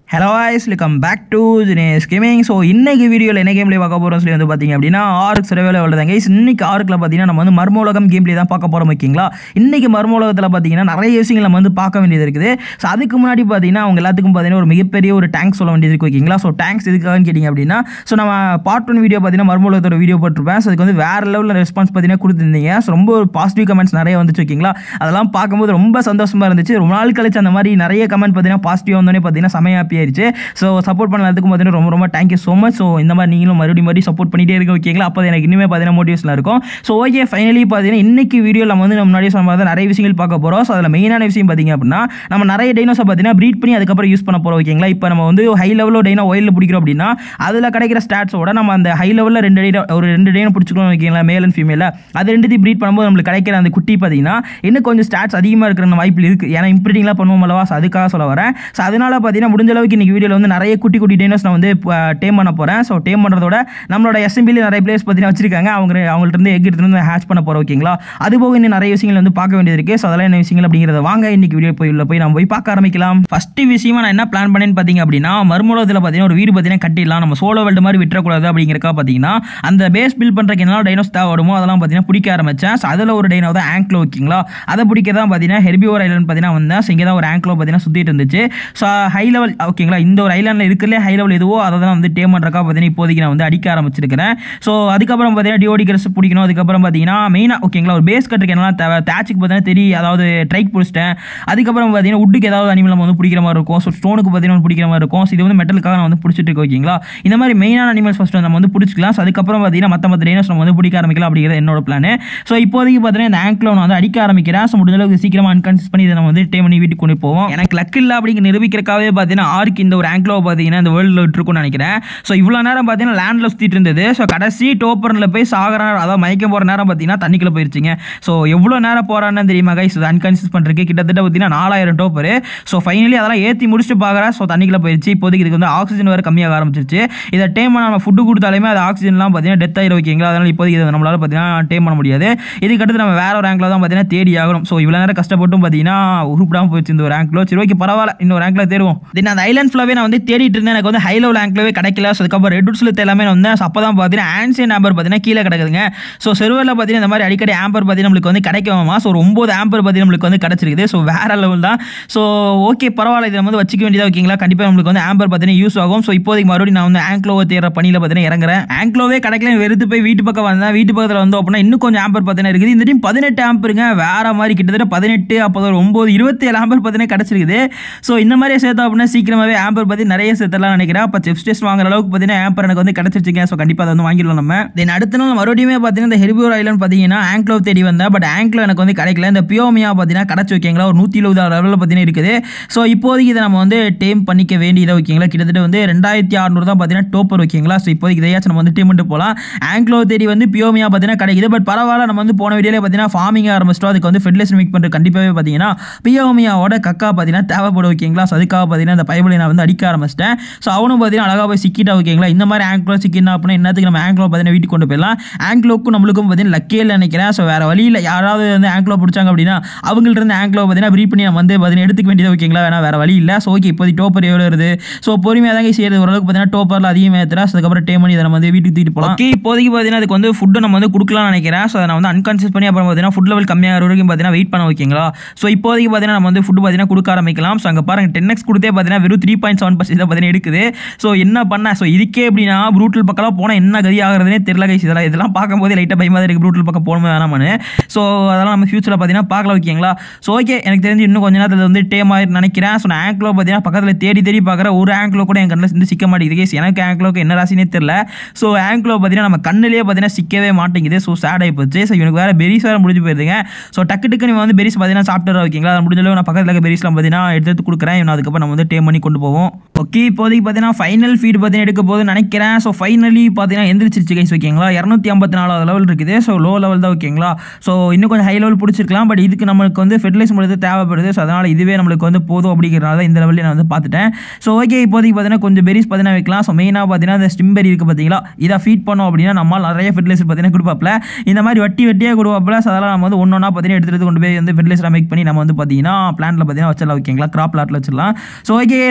Hello voice welcome back to Dinesh gaming so இன்னைக்கு வீடியோவில் என்ன கேம்லேயே பார்க்க போகிறோம் சொல்லி வந்து பார்த்தீங்க அப்படின்னா ஆர்க் சிறவேல உள்ளதாங்க guys. இன்னைக்கு ஆர்க்கில் பார்த்தீங்கன்னா நம்ம வந்து மர்மோலகம் கேம்லேயே தான் பார்க்க போகிறோம் ஓகேங்களா இன்னைக்கு மர்மோலகத்தில் பார்த்தீங்கன்னா நிறைய விஷயங்கள் நம்ம வந்து பார்க்க வேண்டியது இருக்குது ஸோ அதுக்கு முன்னாடி பார்த்தீங்கன்னா அவங்க எல்லாத்துக்கும் பார்த்தீங்கன்னா ஒரு மிகப்பெரிய ஒரு டேங்க் சொல்ல வேண்டியது இருக்கு ஓகேங்களா ஸோ டேங்க்ஸ் எதுக்காகன்னு கேட்டிங்க அப்படின்னா ஸோ நம்ம பார்ட் ஒன் வீடியோ பார்த்தீங்கன்னா மர்மோலகத்தோட வீடியோ போட்டிருப்பேன் ஸோ அதுக்கு வந்து வேறு லெவலில் ரெஸ்பான்ஸ் பார்த்தீங்கன்னா கொடுத்துருந்தீங்க ஸோ ரொம்ப ஒரு பாசிட்டிவ் கமெண்ட்ஸ் நிறைய வந்துச்சு ஓகேங்களா அதெல்லாம் பார்க்கும்போது ரொம்ப சந்தோஷமாக இருந்துச்சு ரொம்ப நாள் கழிச்சு அந்த மாதிரி நிறைய கமெண்ட் பார்த்தீங்கன்னா பாசிட்டிவ் வந்தோடனே பார்த்தீங்கன்னா செமையா ஹாப்பி ஆயிடுச்சு ஸோ சப்போர்ட் பண்ணதுக்கு பார்த்தீங்கன்னா ரொம்ப ரொம்ப தேங்க்யூ ஸோ மச் ஸோ இந்த மாதிரி நீங்களும் மறுபடியும் மறுபடியும் சப்போர்ட் பண்ணிட்டே இருக்க ஓகேங்களா அப்போ எனக்கு இனிமேல் பார்த்தீங்கன்னா மோட்டிவேஷனாக இருக்கும் ஸோ ஓகே ஃபைனலி பார்த்தீங்கன்னா இன்னைக்கு வீடியோவில் நம்ம வந்து நம்ம முன்னாடியே சொன்ன மாதிரி தான் நிறைய விஷயங்கள் பார்க்க போகிறோம் ஸோ அதில் மெயினான விஷயம் பார்த்தீங்க அப்படின்னா நம்ம நிறைய டைனோஸை பார்த்தீங்கன்னா ப்ரீட் பண்ணி அதுக்கப்புறம் யூஸ் பண்ண போகிறோம் ஓகேங்களா இப்போ நம்ம வந்து ஹை லெவலில் டைனோ ஒயிலில் பிடிக்கிறோம் அப்படின்னா அதில் கிடைக்கிற ஸ்டாட்ஸோட நம்ம அந்த ஹை லெவலில் ரெண்டு டைனோ ஒரு ரெண்டு டைனோ பிடிச்சிக்கணும் ஓகேங்களா மேல் அண்ட் ஃபீமேல அது ரெண்டுத்தையும் ப்ரீட் பண்ணும்போது நம்மளுக்கு கிடைக்கிற அந்த குட்டி பார்த்தீங்கன்னா இன்னும் கொஞ்சம் ஸ்டாட்ஸ் அதிகமாக இருக்கிற வாய்ப்பு இருக்குது ஏன்னா இம்ப்ரீட்டிங்லாம் பண்ணுவோம் அல்லவா ஸோ அதுக்காக சொல்ல வரேன் ஸோ அதனால பார்த்தீங்கன்னா முடிஞ்ச அளவுக்கு இன்னைக்கு வீடியோவில் வந்து நிறைய குட்டி குட்டி டைனோஸ் நான் வந்து டேம் பண்ண போகிறேன் ஸோ டேம் பண்ணுறதோட நம்மளோட எஸ்எம்பியில் நிறைய பிளேஸ் பார்த்தீங்கன்னா வச்சிருக்காங்க அவங்க அவங்கள்ட்ட இருந்து எக் எடுத்துட்டு வந்து ஹேட்ச் பண்ண போகிறோம் ஓகேங்களா அது போக இன்னும் நிறைய விஷயங்கள் வந்து பார்க்க வேண்டியது இருக்குது ஸோ அதெல்லாம் என்ன விஷயங்கள் அப்படிங்கிறத வாங்க இன்னைக்கு வீடியோ போய் உள்ள போய் நம்ம போய் பார்க்க ஆரம்பிக்கலாம் ஃபர்ஸ்ட் விஷயமா நான் என்ன பிளான் பண்ணேன்னு பார்த்தீங்க அப்படின்னா மறுமூலத்தில் பார்த்தீங்கன்னா ஒரு வீடு பார்த்தீங்கன்னா கட்டிடலாம் நம்ம சோலோ வேல்டு மாதிரி விட்டுறக்கூடாது அப்படிங்கிறக்கா பார்த்தீங்கன்னா அந்த பேஸ் பில்ட் பண்ணுறதுக்கு என்ன டைனோஸ் தேவைப்படுமோ அதெல்லாம் பார்த்தீங்கன்னா பிடிக்க ஆரம்பிச்சேன் ஸோ அதில் ஒரு டைனோ தான் ஆங்க்லோ ஓகேங்களா அதை பிடிக்க தான் பார்த்தீங்கன்னா ஹெர்பியோர் ஐலண்ட் பார்த்தீங்கன்னா வந்தேன் ஸோ இங்கே தான் ஒரு ஆங்க்லோ பார்த்தீங்கன்னா சுற்றிட்டு இருந்துச்சு ஸோ ஹை லெவல் ஓகேங்களா இந்த ஒரு ஐலாண்டில் இருக்கிறதுலே ஹை லெவல் எதுவோ அதை தான் வந்து டேம் பண்ணுறக்கா பார்த்தீங்கன்னா இப்போதைக்கு நான் வந்து அடிக்க ஆரம்பிச்சிருக்கிறேன் ஸோ அதுக்கப்புறம் பார்த்தீங்கன்னா டியோடிகரஸ் பிடிக்கணும் அதுக்கப்புறம் பார்த்தீங்கன்னா மெயினாக ஓகேங்களா ஒரு பேஸ் கட்டுறதுக்கு என்னலாம் தேவை தேச்சுக்கு பார்த்தீங்கன்னா தெரிய அதாவது ட்ரைக் பிடிச்சிட்டேன் அதுக்கப்புறம் பார்த்தீங்கன்னா உட்டுக்கு ஏதாவது அனிமல் நம்ம வந்து பிடிக்கிற மாதிரி இருக்கும் ஸோ ஸ்டோனுக்கு பார்த்தீங்கன்னா ஒன்று பிடிக்கிற மாதிரி இருக்கும் ஸோ இது வந்து மெட்டலுக்காக நான் வந்து பிடிச்சிட்டு இருக்கேன் ஓகேங்களா இந்த மாதிரி மெயினான அனிமல்ஸ் ஃபஸ்ட்டு நம்ம வந்து பிடிச்சிக்கலாம் ஸோ அதுக்கப்புறம் பார்த்தீங்கன்னா மற்ற மற்ற டைனோஸ் நம்ம வந்து பிடிக்க ஆரம்பிக்கலாம் அப்படிங்கிறது என்னோட பிளான் ஸோ இப்போதைக்கு பார்த்தீங்கன்னா இந்த ஆங்க்ல நான் வந்து அடிக்க ஆரம்பிக்கிறேன் ஸோ முடிஞ்ச அளவுக்கு சீக்கிரமாக அன்கான்சியஸ் பண்ணி இதை நம்ம வந்து டே பண்ணி வீட்டுக்கு கொண்டு போவோம் எனக்கு லக் இல்லை அப்படிங்கிற நிரூபிக்கிறக்காகவே பார்த்தீங்கன்னா ஆர்க்கு இந்த ஒரு ஆங்க்லோ பார்த்தீங்கன்னா இந்த வேர்ல்டில் விட்டுருக்கும்னு நினைக்கிறேன் ஸோ இவ்வளோ நேரம் பார்த்தீங்கன்னா லேண்டில் சுற்றிட்டு இருந்தது ஸோ கடைசி டோப்பரில் போய் சாகிற அதாவது மயக்கம் போகிற நேரம் பார்த்தீங்கன்னா தண்ணிக்குள்ளே போயிருச்சுங்க ஸோ எவ்வளோ நேரம் போகிறான்னு தெரியுமா கைஸ் அன்கான்சியஸ் பண்ணுறதுக்கு கிட்டத்தட்ட பார்த்தீங்கன்னா நாலாயிரம் டோப்பர் ஸோ ஃபைனலி அதெல்லாம் ஏற்றி முடிச்சுட்டு பார்க்குறேன் ஸோ தண்ணிக்குள்ளே போயிருச்சு இப்போதைக்கு இதுக்கு வந்து ஆக்சிஜன் வேறு கம்மியாக ஆரம்பிச்சிருச்சு இதை டேம் நம்ம ஃபுட்டு கொடுத்தாலுமே அது ஆக்சிஜன்லாம் பார்த்தீங்கன்னா டெத் ஆகிடும் ஓகேங்களா அதனால் இப்போதைக்கு இதை நம்மளால் பார்த்தீங்கன்னா டேம் பண்ண முடியாது இதுக்கு அடுத்து நம்ம வேற ஒரு ரேங்கில் தான் பார்த்தீங்கன்னா தேடி ஆகணும் ஸோ இவ்வளோ நேரம் கஷ்டப்பட்டும் பார்த்தீங்கன்னா உருப்பிடாமல் போயிடுச்சு இந்த ஒரு ரேங்க்லோ சரி ஓகே பரவாயில்ல இன்னொரு ரேங்க்ல தேடுவோம் தென் அந்த ஐலாண்ட் ஃபுல்லாகவே நான் வந்து தேடிட்டு இருந்தேன் எனக்கு வந்து ஹை லெவல் ரேங்க்லவே கிடைக்கல ஸோ அதுக்கப்புறம் ரெட் உட்ஸில் எல்லாமே நான் வந்தேன் ஸோ அப்போ தான் பார்த்தீங்கன்னா ஆன்சியன் ஆம்பர் பார்த்தீங்கன்னா கீழே கிடக்குதுங்க ஸோ செர்வரில் பார்த்தீங்கன்னா இந்த மாதிரி அடிக்கடி ஆம்பர் பார்த்தீங்கன்னா நம்மளுக்கு வந்து கிடைக்குமா ஸோ ஒரு ஒம்பது ஆம்பர் பார்த்தீங்கன்னா நம்மளுக்கு வந்து கிடச்சிருக்குது ஸோ வேற லெவல் தான் ஸோ ஓகே பரவாயில்ல இதை நம்ம வந்து வச்சுக்க வேண்டியதாக ஓகேங்களா கண்டிப்பாக நம்மளுக்கு வந்து ஆம்பர் பார்த்தீங்கன்னா யூஸ் ஆகும் ஸோ இப்போதைக்கு மறுபடியும் நான் வந்து ஆங்க்லோவை தேடுற பணியில் பார்த்தீங்கன்னா இறங்குறேன் ஆங்க்லோவே கிடைக்கல வெறுத்து போய் வீட்டு பக்கம் வந்தேன் வீட்டு பக்கத்தில் வந்து அப்படின்னா இன்னும் கொஞ்சம் ஆம்பர் பார்த்தீங்கன்னா இருக்குது இந்த டைம் பதினெட்டு ஆம்பருங்க வேற மாதிரி கிட்டத்தட்ட பதினெட்டு அப்போ ஒரு ஒம்பது இருபத்தேழு ஆம்பர் பார்த்தீங்கன்னா கிடச்சிருக்குது ஸோ இந்த மாதிரி சேர்த்தோம் அப்படின்னா சீக்கிரமாகவே ஆம்பர் பற்றி நிறைய சேர்த்தலாம் நினைக்கிறேன் அப்போ செஃப் டெஸ்ட் வாங்குற அளவுக்கு பார்த்தீங்கன்னா ஆம்பர் எனக்கு வந்து கிடச்சிருச்சுங்க ஸோ கண்டிப்பாக அதை வந்து வாங்கிடலாம் நம்ம தென் அடுத்த நாள் மறுபடியும் பார்த்தீங்கன்னா இந்த ஹெர்பியோர் ஐலண்ட் பார்த்தீங்கன்னா ஆங்க்லோ தேடி வந்தேன் பட் ஆங்க்லோ எனக்கு வந்து கிடைக்கல இந்த பியோமியா பார்த்தீங்கன்னா கிடச்சி வைக்கீங்களா ஒரு நூற்றி எழுபது லெவலில் பார்த்தீங்கன்னா இருக்குது ஸோ இப்போதைக்கு இதை நம்ம வந்து டேம் பண்ணிக்க வேண்டியதாக ஓகேங்களா கிட்டத்தட்ட வந்து ரெண்டாயிரத்தி அறநூறு தான் பார்த்தீங்கன்னா டோப்பர் ஓகேங்களா ஸோ இப்போதைக்கு இதையாச்சும் நம்ம வந்து டேம் பண்ணிட்டு போகலாம் ஆங்க்லோ தேடி வந்து பியோமியா பார்த்தீங்கன்னா கிடைக்குது பட் பரவாயில்ல நம்ம வந்து போன வீடியோவில் பார்த்தீங்கன்னா ஃபார்மிங் ஆரம்பிச்சிட்டோம் அதுக்கு வந்து ஃபெர்டிலைசர் மேக் பண்ணுறது கண்டிப்பாகவே பார்த்தீங்கன்னா பியோமியாவோட கக்கா பார்த்தீங்கன்னா தேவைப்படும் ஓகேங்களா ஸோ அதுக்காக பார்த்தீங்கன்னா இந்த பைபிளை நான் வந்து அடிக்க ஆரம்பிச்சிட்டேன் ஸோ அவனும் பார்த்தீங்கன்னா அழகாக போய் சிக்கிட்டா ஓகேங்களா இந்த மாதிரி ஆங்க்லோ சிக்கினா அப்படின்னா என்னத்துக்கு நம்ம ஆங்க்லோ பார்த்தீங்கன்னா வீட்டுக்கு கொண்டு போயிடலாம் ஆங்க்லோக்கும் நம்மளுக்கும் பார்த்தீங்கன்னா லக்கே இல்லை நினைக்கிறேன் ஸோ வேறு வழியில் யாராவது வந்து ஆங்க்லோ பிடிச்சாங்க அப்படின்னா அவங்கள்ட்ட இருந்து ஆங்க்லோ பார்த்தீங்கன்னா ப்ரீ பண்ணி நம்ம வந்து பார்த்தீங்கன்னா எடுத்துக்க வேண்டியது ஓகேங்களா வேணா வேறு வழி இல்லை ஸோ ஓகே இப்போதைக்கு டோப்பர் எவ்வளோ வருது ஸோ பொறுமையாக தாங்க செய்யறது ஓரளவுக்கு பார்த்தீங்கன்னா டோப்பரில் அதிகமாக ஏற்றுறா ஸோ அதுக்கப்புறம் டே பண்ணி இதை நம்ம வந்து வீட்டுக்கு தூக்கிட்டு போகலாம் ஓகே இப்போதைக்கு பார்த்தீங்கன்னா அதுக்கு வந்து ஃபுட்டு நம்ம வந்து கொடுக்கலாம்னு நினைக்கிறேன் ஸோ அதை நான் வந்து அன்கான்சியஸ் பண்ணி அப்புறம் பார்த்தீங்கன்னா ஃபுட் லெவல் கம்மியாக வரைக்கும் பார்த்தீங்கன்னா வெயிட் பண்ண ஓகேங்களா ஸோ இப்போதைக்கு பார்த்தீங்கன்னா நம்ம வந்து ஃபுட் பார்த்தீங்கன்னா கொடுக்க ஆரம்பிக்கலாம் ஸோ அங்கே பாருங்க டென் எக்ஸ் கொடுத்தே பார்த்தீங்கன்னா வெறும் த்ரீ பாயிண்ட் செவன் பர்சன்ட் தான் பார்த்தீங்கன்னா எடுக்குது ஸோ என்ன பண்ண ஸோ இதுக்கே எப்படின்னா ப்ரூட்டல் பக்கம் போனால் என்ன கதி ஆகிறதுனே தெரியல கைஸ் இதெல்லாம் இதெல்லாம் பார்க்கும்போது லைட்டாக பயமாக தான் இருக்குது ப்ரூட்டல் பக்கம் போகணுமே வேணாமான்னு ஸோ அதெல்லாம் நம்ம ஃபியூச்சரில் பார்த்தீங்கன்னா பார்க்கலாம் ஓகேங்களா ஸோ ஓகே எனக்கு தெரிஞ்சு இன்னும் கொஞ்ச நேரத்தில் வந்து டேம் ஆகிட்டு நினைக்கிறேன் ஸோ நான் ஆங்க்லோ பார்த்தீங்கன்னா பக்கத்தில் தேடி தேடி பார்க்குற ஒரு ஆங்க்லோ கூட என் கண்ணில் வந்து சிக்க மாட்டேங்குது கேஸ் எனக்கு ஆங்க்லோக்கு என்ன ராசினே தெரியல ஸோ ஆங்க்லோ பார்த்தீங்கன்னா நம்ம கண்ணிலேயே பார்த்தீங்கன்னா சிக்கவே மாட்டேங்குது ஸோ சேட் ஆகி போச்சு ஸோ இவனுக்கு வேறு பெரிஸ் வேறு முடிஞ்சு போயிருதுங்க ஸோ டக்கு டக்கு நீ வந்து பெரிஸ் பார்த்தீங்கன்னா சாப்பிட்டு ஓகேங்களா அது முடிஞ்ச அளவு நான் பக்கத்தில் இருக்க பெரிஸ்லாம் பார்த்தீங்கன்னா எடுத்து எடுத்து கொடுக்குறேன் இவன் அதுக்கப்புறம் நம்ம வந்து டேம் பண்ணி கொண்டு போவோம் ஓகே இப்போதைக்கு பார்த்தீங்கன்னா ஃபைனல் ஃபீட் பார்த்தீங்கன்னா எடுக்க போது நினைக்கிறேன் ஸோ ஃபைனலி பார்த்தீங்கன்னா எந்திரிச்சிருச்சு கைஸ் ஓகேங்களா இரநூத்தி ஐம்பத்தி நாலாவது லெவல் இருக்குது ஸோ லோ லெவல் தான் ஓகேங்களா ஸோ இன்னும் கொஞ்சம் ஹை லெவல் பிடிச்சிருக்கலாம் பட் இதுக்கு நம்மளுக்கு வந்து ஃபெர்டிலைஸ் பண்ணுறது தேவைப்படுது ஸோ அதனால் இதுவே நம்மளுக்கு வந்து போதும் அப்படிங்கிறனால தான் இந்த லெவலில் நான் வந்து பார்த்துட்டேன் ஸோ ஓகே இப்போதைக்கு பார்த்தீங்கன்னா கொஞ்சம் பெரிஸ் பார்த்தீங்கன்னா வைக்கலாம் ஸோ மெயினாக பார்த்தீங்கன்னா இந்த ஸ்டிம்பெரி இருக்குது பார்த்தீங்களா இதை ஃபீட் பண்ணோம் அப்படின்னா நம்மளால் நிறைய ஃபெர்டிலைசர் பார்த்தீங்கன்னா கொடுப்பாப்ல இந்த மாதிரி வட்டி வட்டியாக கொடுப்பாப்ல ஸோ அதெல்லாம் நம்ம வந்து ஒன்று ஒன்றா பார்த்தீங்கன்னா எடுத்து எடுத்து கொண்டு போய் வந்து ஃபெர்டிலைசர் மேக் பண்ணி நம்ம வந்து பார்த்தீங்கன்னா பிளான்ட்டில் பார்த்தீங்கன்னா வச்சிடலாம் ஓகேங்களா கிராப் லாட்டில் வச்சிடலாம் ஸோ ஓகே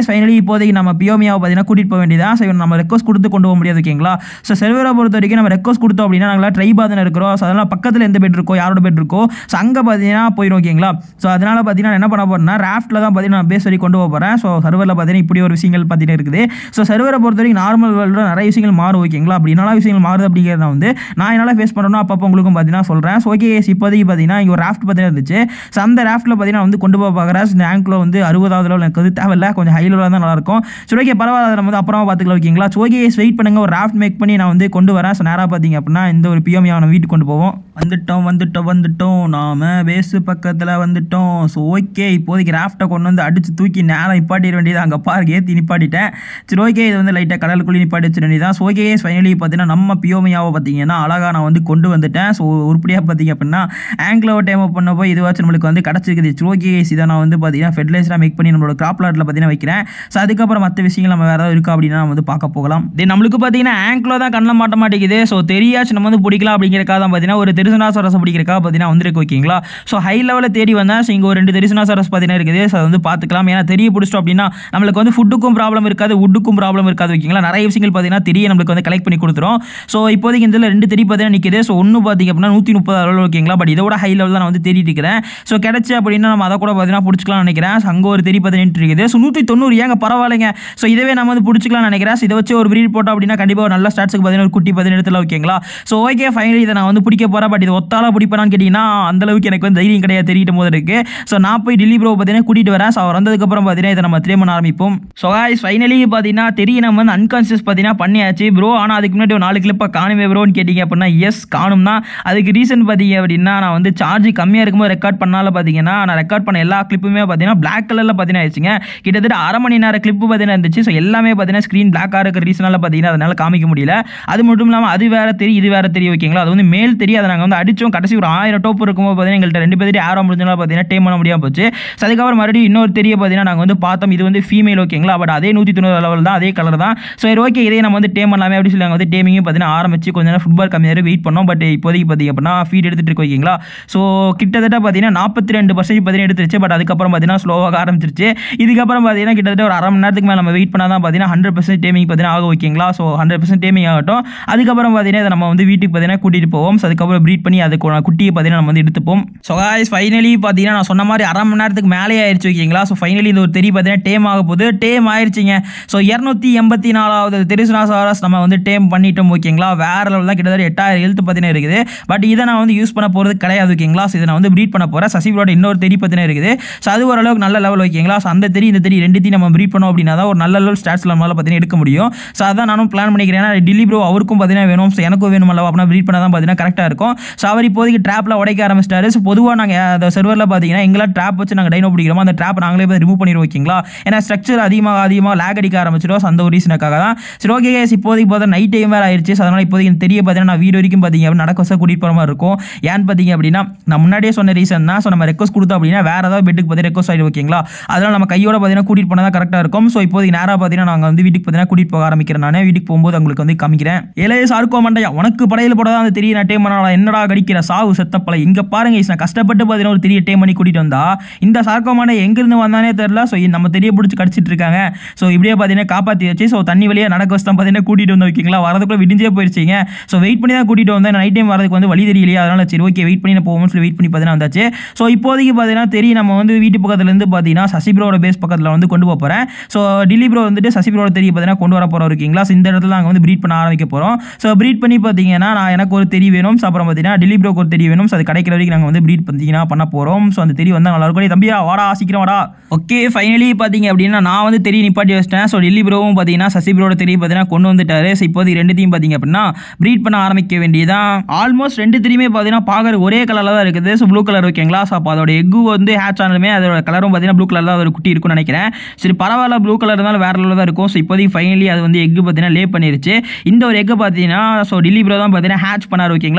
ஃபைனலி இப்போதைக்கு நம்ம பியோமியாவை பார்த்தீங்கன்னா கூட்டிகிட்டு போக வேண்டியதான் ஸோ நம்ம ரெக்வஸ்ட் கொடுத்து கொண்டு போக முடியாது ஓகேங்களா ஸோ செர்வரை பொறுத்த வரைக்கும் நம்ம ரெக்வஸ்ட் கொடுத்தோம் அப்படின்னா நாங்கள் ட்ரைபாக தானே இருக்கிறோம் ஸோ அதனால் பக்கத்தில் எந்த பெட் இருக்கோ யாரோட பெட் இருக்கோ ஸோ அங்கே பார்த்தீங்கன்னா போயிடும் ஓகேங்களா ஸோ அதனால் பார்த்தீங்கன்னா நான் என்ன பண்ண போறேன்னா ராஃப்ட்டில் தான் பார்த்தீங்கன்னா நான் பேஸ் வரைக்கும் கொண்டு போக போகிறேன் ஸோ சர்வரில் பார்த்தீங்கன்னா இப்படி ஒரு விஷயங்கள் பார்த்தீங்கன்னா இருக்குது ஸோ சர்வரை பொறுத்த வரைக்கும் நார்மல் வேர்ல்டில் நிறைய விஷயங்கள் மாறும் ஓகேங்களா அப்படி என்னெல்லாம் விஷயங்கள் மாறுது அப்படிங்கிறத வந்து நான் என்னால் ஃபேஸ் பண்ணணும் அப்பப்போ உங்களுக்கும் பார்த்தீங்கன்னா சொல்கிறேன் ஸோ ஓகே இப்போதைக்கு பார்த்தீங்கன்னா இங்கே ஒரு ராஃப்ட் பார்த்தீங்கன்னா இருந்துச்சு ஸோ அந்த ராஃப்ட்டில் பார்த்தீங்கன்னா வந்து கொண்டு போக பார்க்குறேன் இந்த ஆங்கில் வந்து அறுபதாவது லெவல் எனக்கு அது தேவையில்ல கொஞ்சம் ஹை லெவலாக தான் நல்லாயிருக்கும் சரி ஓகே பரவாயில்ல அதை நம்ம வந்து அப்புறமா பார்த்துக்கலாம் ஓகேங்களா ஸோ ஓகே வெயிட் பண்ணுங்க ஒரு ராஃப்ட் மேக் பண்ணி நான் வந்து கொண்டு வரேன் ஸோ நேராக பார்த்தீங்க அப்படின்னா இந்த ஒரு பிஎம்ஐ நம்ம வீட்டுக்கு கொண்டு போவோம் வந்துட்டோம் வந்துட்டோம் வந்துட்டோம் நாம பேஸு பக்கத்தில் வந்துட்டோம் ஸோ ஓகே இப்போதைக்கு ராஃப்ட்டை கொண்டு வந்து அடிச்சு தூக்கி நேரம் நிப்பாட்டிட வேண்டியது அங்கே பாருங்க ஏற்றி நிப்பாட்டிட்டேன் சரி ஓகே இது வந்து லைட்டாக கடலுக்குள்ளே நிப்பாட்டி வச்சிட வேண்டியதான் ஸோ ஓகே ஃபைனலி பார்த்தீங்கன்னா நம்ம பியோமியாவை பார்த்தீங்கன்னா அழகாக நான் வந்து கொண்டு வந்துட்டேன் ஸோ உருப்படியாக பார்த்தீங்க அப்படின்னா ஆங்கிலோ டைம் பண்ண போய் இதுவாச்சும் நம்மளுக்கு வந்து கிடச்சிருக்குது சரி ஓகே இதை நான் வந்து பார்த்தீங்கன்னா ஃபெர்டிலைசராக மேக் பண்ணி நம்மளோட கிராப் லாட்டில் பார்த்தீங்கன்னா வைக்கிறேன் ஸோ அதுக்கப்புறம் மற்ற விஷயங்கள் நம்ம வேறு ஏதாவது இருக்கா அப்படின்னா நம்ம வந்து பார்க்க போகலாம் தென் நம்மளுக்கு பார்த்தீங்கன்னா ஆங்கிலோ தான் கண்ணில் மாட்ட மாட்டேங்குது ஸோ தெரியாச்சு நம்ம வந்து பிடிக்கலாம் அப்படிங்கிறக்காக தான் பார்த்தீங்கன்னா ஒரு தெரிசனாசரஸ் பிடிக்கிறக்காக பார்த்தீங்கன்னா வந்திருக்கு ஓகேங்களா ஸோ ஹை லெவலில் தேடி வந்தேன் ஸோ இங்கே ஒரு ரெண்டு தெரிசனாசரஸ் பார்த்தீங்கன்னா இருக்குது ஸோ அதை வந்து பார்த்துக்கலாம் ஏன்னா தெரிய பிடிச்சிட்டோம் அப்படின்னா நம்மளுக்கு வந்து ஃபுட்டுக்கும் ப்ராப்ளம் இருக்காது வுட்டுக்கும் ப்ராப்ளம் இருக்காது ஓகேங்களா நிறைய விஷயங்கள் பார்த்தீங்கன்னா தெரிய நம்மளுக்கு வந்து கலெக்ட் பண்ணி கொடுத்துரும் ஸோ இப்போதைக்கு இதில் ரெண்டு தெரி பார்த்தீங்கன்னா நிற்குது ஸோ ஒன்று பார்த்தீங்க அப்படின்னா நூற்றி முப்பது அளவில் ஓகேங்களா பட் இதோட ஹை லெவல் தான் நான் வந்து தேடிட்டு இருக்கிறேன் ஸோ கிடச்சி அப்படின்னா நம்ம அதை கூட பார்த்தீங்கன்னா பிடிச்சிக்கலாம்னு நினைக்கிறேன் ஸோ அங்கே ஒரு தெரி பார்த்தீங்கன்னா இருக்குது ஸோ நூற்றி தொண்ணூறு ஏங்க பரவாயில்லைங்க ஸோ இதவே நம்ம வந்து பிடிச்சிக்கலாம்னு நினைக்கிறேன் ஸோ இதை வச்சு ஒரு பிரீட் போட்டோம் அப்படின்னா கண்டிப்பாக ஒரு நல்ல ஸ்டாட்ஸுக்கு பார்த்தீங்கன்னா ஒரு குட்டி பார்த்தீங்கன்னா இடத்துல ஓகேங்களா ஸோ ஓகே ஃபைனலி இதை நான் வந்து பிடிக்க போகிறேன் பட் இது ஒத்தால பிடிப்பேனான்னு கேட்டிங்கன்னா அந்த அளவுக்கு எனக்கு வந்து தைரியம் கிடையாது தெரியட்டும் போது இருக்கு ஸோ நான் போய் டெல்லி ப்ரோ பார்த்தீங்கன்னா கூட்டிகிட்டு வரேன் ஸோ அவர் வந்ததுக்கப்புறம் பார்த்தீங்கன்னா இதை நம்ம த்ரே பண்ண ஆரம்பிப்போம் ஸோ guys ஃபைனலி பார்த்தீங்கன்னா தெரியும் நம்ம வந்து அன்கான்சியஸ் பார்த்தீங்கன்னா பண்ணியாச்சு ப்ரோ ஆனால் அதுக்கு முன்னாடி ஒரு நாலு கிளிப்பாக காணுமே ப்ரோன்னு கேட்டிங்க அப்படின்னா எஸ் காணும் தான் அதுக்கு ரீசன் பார்த்தீங்க அப்படின்னா நான் வந்து சார்ஜ் கம்மியாக இருக்கும்போது ரெக்கார்ட் பண்ணால பார்த்தீங்கன்னா நான் ரெக்கார்ட் பண்ண எல்லா கிளிப்புமே பார்த்தீங்கன்னா பிளாக் கலரில் பார்த்தீங்கன்னா ஆயிடுச்சுங்க கிட்டத்தட்ட அரை மணி நேரம் கிளிப்பு பார்த்தீங்கன்னா இருந்துச்சு ஸோ எல்லாமே பார்த்தீங்கன்னா ஸ்க்ரீன் பிளாக்காக இருக்கிற ரீசனால பார்த்தீங்கன்னா அதனால காமிக்க முடியல அது மட்டும் இல்லாமல் அது வேற தெரியும் இது வேற தெரியும் ஓகேங்களா அது வந்து மேல் தெரியும் அதை நாங்கள் வந்து அடிச்சோம் கடைசி ஒரு ஆயிரம் டோப்பு இருக்கும்போது பார்த்தீங்கன்னா எங்கள்கிட்ட ரெண்டு பேர்ட்டு ஆரோ முடிஞ்சனால பார்த்தீங்கன்னா டேம் பண்ண முடியாம போச்சு ஸோ அதுக்கப்புறம் மறுபடியும் இன்னொரு தெரிய பார்த்தீங்கன்னா நாங்கள் வந்து பார்த்தோம் இது வந்து ஃபீமேல் ஓகேங்களா பட் அதே நூற்றி தொண்ணூறு லெவல் தான் அதே கலர் தான் ஸோ ஓகே இதே நம்ம வந்து டேம் பண்ணலாமே அப்படின்னு சொல்லி நாங்கள் வந்து டேமிங்கும் பார்த்தீங்கன்னா ஆரம்பிச்சு கொஞ்ச நேரம் ஃபுட்பால் கம்மி நேரம் வெயிட் பண்ணோம் பட் இப்போதைக்கு பார்த்தீங்க அப்படின்னா ஃபீட் எடுத்துட்டு இருக்கோம் ஓகேங்களா ஸோ கிட்டத்தட்ட பார்த்தீங்கன்னா நாற்பத்தி ரெண்டு பர்சன்ட் பார்த்தீங்கன்னா எடுத்துருச்சு பட் அதுக்கப்புறம் பார்த்தீங்கன்னா ஸ்லோவாக ஆரம்பிச்சிருச்சு இதுக்கப்புறம் பார்த்தீங்கன்னா கிட்டத்தட்ட ஒரு அரை மணி நேரத்துக்கு மேலே நம்ம வெயிட் பண்ணால் தான் பார்த்தீங்கன்னா ஹண்ட்ரட் பர்சன்ட் டேமிங் பார்த்தீங்கன்னா ஆகும் ஓகேங்களா ஸோ ஹண்ட்ரட் பர்சன்ட் டேமிங் ஆகட்டும் அதுக்கப்புறம் பார்த்தீங்கன்னா இதை நம்ம வந்து வீட்டுக்கு பார்த்தீங்கன்னா கூட்டிகிட்டு போவோம் ஸோ அதுக்கப்புறம் ப்ரீட் பண்ணி அதுக்கு குட்டியை பார்த்தீங்கன்னா நம்ம வந்து எடுத்துப்போம் ஸோ guys ஃபைனலி பார்த்தீங்கன்னா நான் சொன்ன மாதிரி அரை மணி நேரத்துக்கு மேலே ஆயிடுச்சு ஓகேங்களா ஸோ ஃபைனலி இந்த ஒரு தெரி பார்த்தீங்கன்னா டேம் ஆக போகுது டேம் ஆயிடுச்சுங்க ஸோ இரநூத்தி எண்பத்தி நாலாவது தெரிசுனாசாரஸ் நம்ம வந்து டேம் பண்ணிட்டோம் ஓகேங்களா வேற லெவல் தான் கிட்டத்தட்ட எட்டாயிரம் எழுத்து பார்த்தீங்கன்னா இருக்குது பட் இதை நான் வந்து யூஸ் பண்ண போகிறது கிடையாது ஓகேங்களா ஸோ இதை நான் வந்து ப்ரீட் பண்ண போகிறேன் சசிபுரோட இன்னொரு தெரி பார்த்தீங்கன்னா இருக்குது ஸோ அது ஓரளவுக்கு நல்ல லெவல் ஓகேங்களா ஸோ அந்த தெரி இந்த தெரி ரெண்டுத்தையும் நம்ம ப்ரீட் பண்ணோம் அப்படின்னா தான் ஒரு நல்ல லெவல் ஸ்டாட்ஸ் நம்மளால் பார்த்தீங்கன்னா எடுக்க முடியும் ஸோ அதான் நானும் பிளான் பண்ணிக்கிறேன் ஏன்னா டில்லி ப்ரோ அவருக்கும் பார்த்தீங்கன்னா வேணும் ஸோ எனக்கும் வேணும் அல்லவா அப்படின்னா ப்ரீட் பண்ண தான் பார்த்தீங்கன்னா கரெக்டாக இருக்கும் ஸோ அவர் இப்போதைக்கு ட்ராப்பில் உடைக்க ஆரம்பிச்சிட்டாரு ஸோ பொதுவாக நாங்கள் அந்த சர்வரில் பார்த்தீங்கன்னா எங்களால் ட்ராப் வச்சு நாங்கள் டைனோ பிடிக்கிறோமோ அந்த ட்ராப் நாங்களே போய் ரிமூவ் பண்ணிடுவோம் ஓகேங்களா ஏன்னா ஸ்ட்ரக்சர் அதிகமாக அதிகமாக லேக் அடிக்க ஆரம்பிச்சிடும் ஸோ அந்த ஒரு ரீசனுக்காக தான் சரி ஓகே guys, இப்போதைக்கு பார்த்தா நைட் டைம் வேறு ஆயிடுச்சு ஸோ அதனால் இப்போதைக்கு எனக்கு தெரிய பார்த்தீங்கன்னா நான் வீடு வரைக்கும் பார்த்தீங்க அப்படின்னா நடக்க வசதி கூட்டிகிட்டு போகிற மாதிரி இருக்கும் ஏன்னு பார்த்தீங்க அப்படின்னா நான் முன்னாடியே சொன்ன ரீசன் தான் ஸோ நம்ம ரெக்வஸ்ட் கொடுத்தோம் அப்படின்னா வேறு ஏதாவது பெட்டுக்கு பார்த்தீங்கன்னா ரெக்வஸ்ட் ஆகிடும் ஓகேங்களா அதனால் நம்ம கையோட பார்த்தீங்கன்னா கூட்டிகிட்டு போனால் தான் கரெக்டாக இருக்கும் ஸோ இப்போதைக்கு நேராக பார்த்தீங்கன்னா நாங்கள் வந்து வீட்டுக்கு பார்த்தீங்கன்னா கூட்டிகிட்டு போக ஆரம்பிக்கிறேன் நான் வீட்டுக்கு போகும்போது உங்களுக்கு வந்து காமிக்கிறேன் இளைய சார்க்கோ மண்டையா உனக்கு படையில் போட தான் அந்த தெரிய நான் டேம் பண்ணா என்னடா கடிக்கிற சாவு செத்தப்பல இங்கே பாருங்க guys, நான் கஷ்டப்பட்டு பார்த்தீங்கன்னா ஒரு தெரிய டேம் பண்ணி கூட்டிகிட்டு வந்தா இந்த சார்க்கோ மண்டை எங்கேருந்து வந்தானே தெரில ஸோ நம்ம தெரிய பிடிச்சி கடிச்சிட்டு இருக்காங்க ஸோ இப்படியே பார்த்தீங்கன்னா காப்பாற்றி வச்சு ஸோ தண்ணி வழியாக நடக்க வச்சு தான் பார்த்தீங்கன்னா கூட்டிகிட்டு வந்து ஓகேங்களா வரதுக்குள்ள விடிஞ்சே போயிருச்சிங்க ஸோ வெயிட் பண்ணி தான் கூட்டிகிட்டு வந்தேன் நைட் டைம் வரதுக்கு வந்து வழி தெரியலையா அதனால சரி ஓகே வெயிட் பண்ணி நான் போவோம்னு சொல்லி வெயிட் பண்ணி பார்த்தீங்கன்னா வந்தாச்சு ஸோ இப்போதைக்கு பார்த்தீங்கன்னா தெரியும் நம்ம வந்து வீட்டு பக்கத்துலேருந்து பார்த்தீங்கன்னா சசிப்ரோட பேஸ் பக்கத்தில் வந்து கொண்டு போக போகிறேன் ஸோ டில்லி ப்ரோ வந்துட்டு சசிப்ரோட தெரிய பார்த்தீங்கன்னா கொண்டு வர போகிறோம் இருக்கீங்களா ஸோ இந்த இடத்துல நாங்கள் வந்து ப்ரீட் பண்ண ஆரம்பிக்க போகிறோம் ஸோ ப்ரீட் பண்ணி பார்த்தீங்கன்னா நான் எனக்கு ஒரு தெரிய வேணும் ஸோ அப்புறம் பார்த்தீங்கன்னா டில்லி ப்ரோக்கு ஒரு தெரிய வேணும் ஸோ அது கிடைக்கிற வரைக்கும் நாங்கள் வந்து ப்ரீட் பார்த்தீங்கன்னா பண்ண போகிறோம் ஸோ அந்த தெரிய வந்தால் நல்லா இருக்கும் தம்பியா வாடா சீக்கிரம் வாடா ஓகே ஃபைனலி பார்த்தீங்க அப்படின்னா நான் வந்து தெரிய நிப்பாட்டி வச்சிட்டேன் ஸோ டெல்லி ப்ரோவும் பார்த்தீங்கன்னா சசி ப்ரோட தெரிய பார்த்தீங்கன்னா கொண்டு வந்துட்டாரு ஸோ இப்போதைக்கு ரெண்டுத்தையும் பார்த்தீங்க அப்படின்னா ப்ரீட் பண்ண ஆரம்பிக்க வேண்டியதான் ஆல்மோஸ்ட் ரெண்டு தெரியுமே பார்த்தீங்கன்னா பார்க்குற ஒரே கலரில் தான் இருக்குது ஸோ ப்ளூ கலர் ஓகேங்களா ஸோ அப்போ அதோட எக்கு வந்து ஹேட்ச் ஆனதுமே அதோட கலரும் பார்த்தீங்கன்னா ப்ளூ கலர் தான் ஒரு குட்டி இருக்கும்னு நினைக்கிறேன் சரி பரவாயில்ல ப்ளூ கலர் இருந்தாலும் வேற லெவலில் தான் இருக்கும் ஸோ இப்போதைக்கு ஃபைனலி அது வந்து எக்கு பார்த்தீங்கன்னா லே பண்ணிருச்சு இந்த ஒரு எக்கு பார்த்தீங்கன்னா ஸோ டெல்லி ப்ரோ தான் பார்த்தீங்கன்னா ஹேட்ச் பண்ணார் ஓகேங்களா டைமா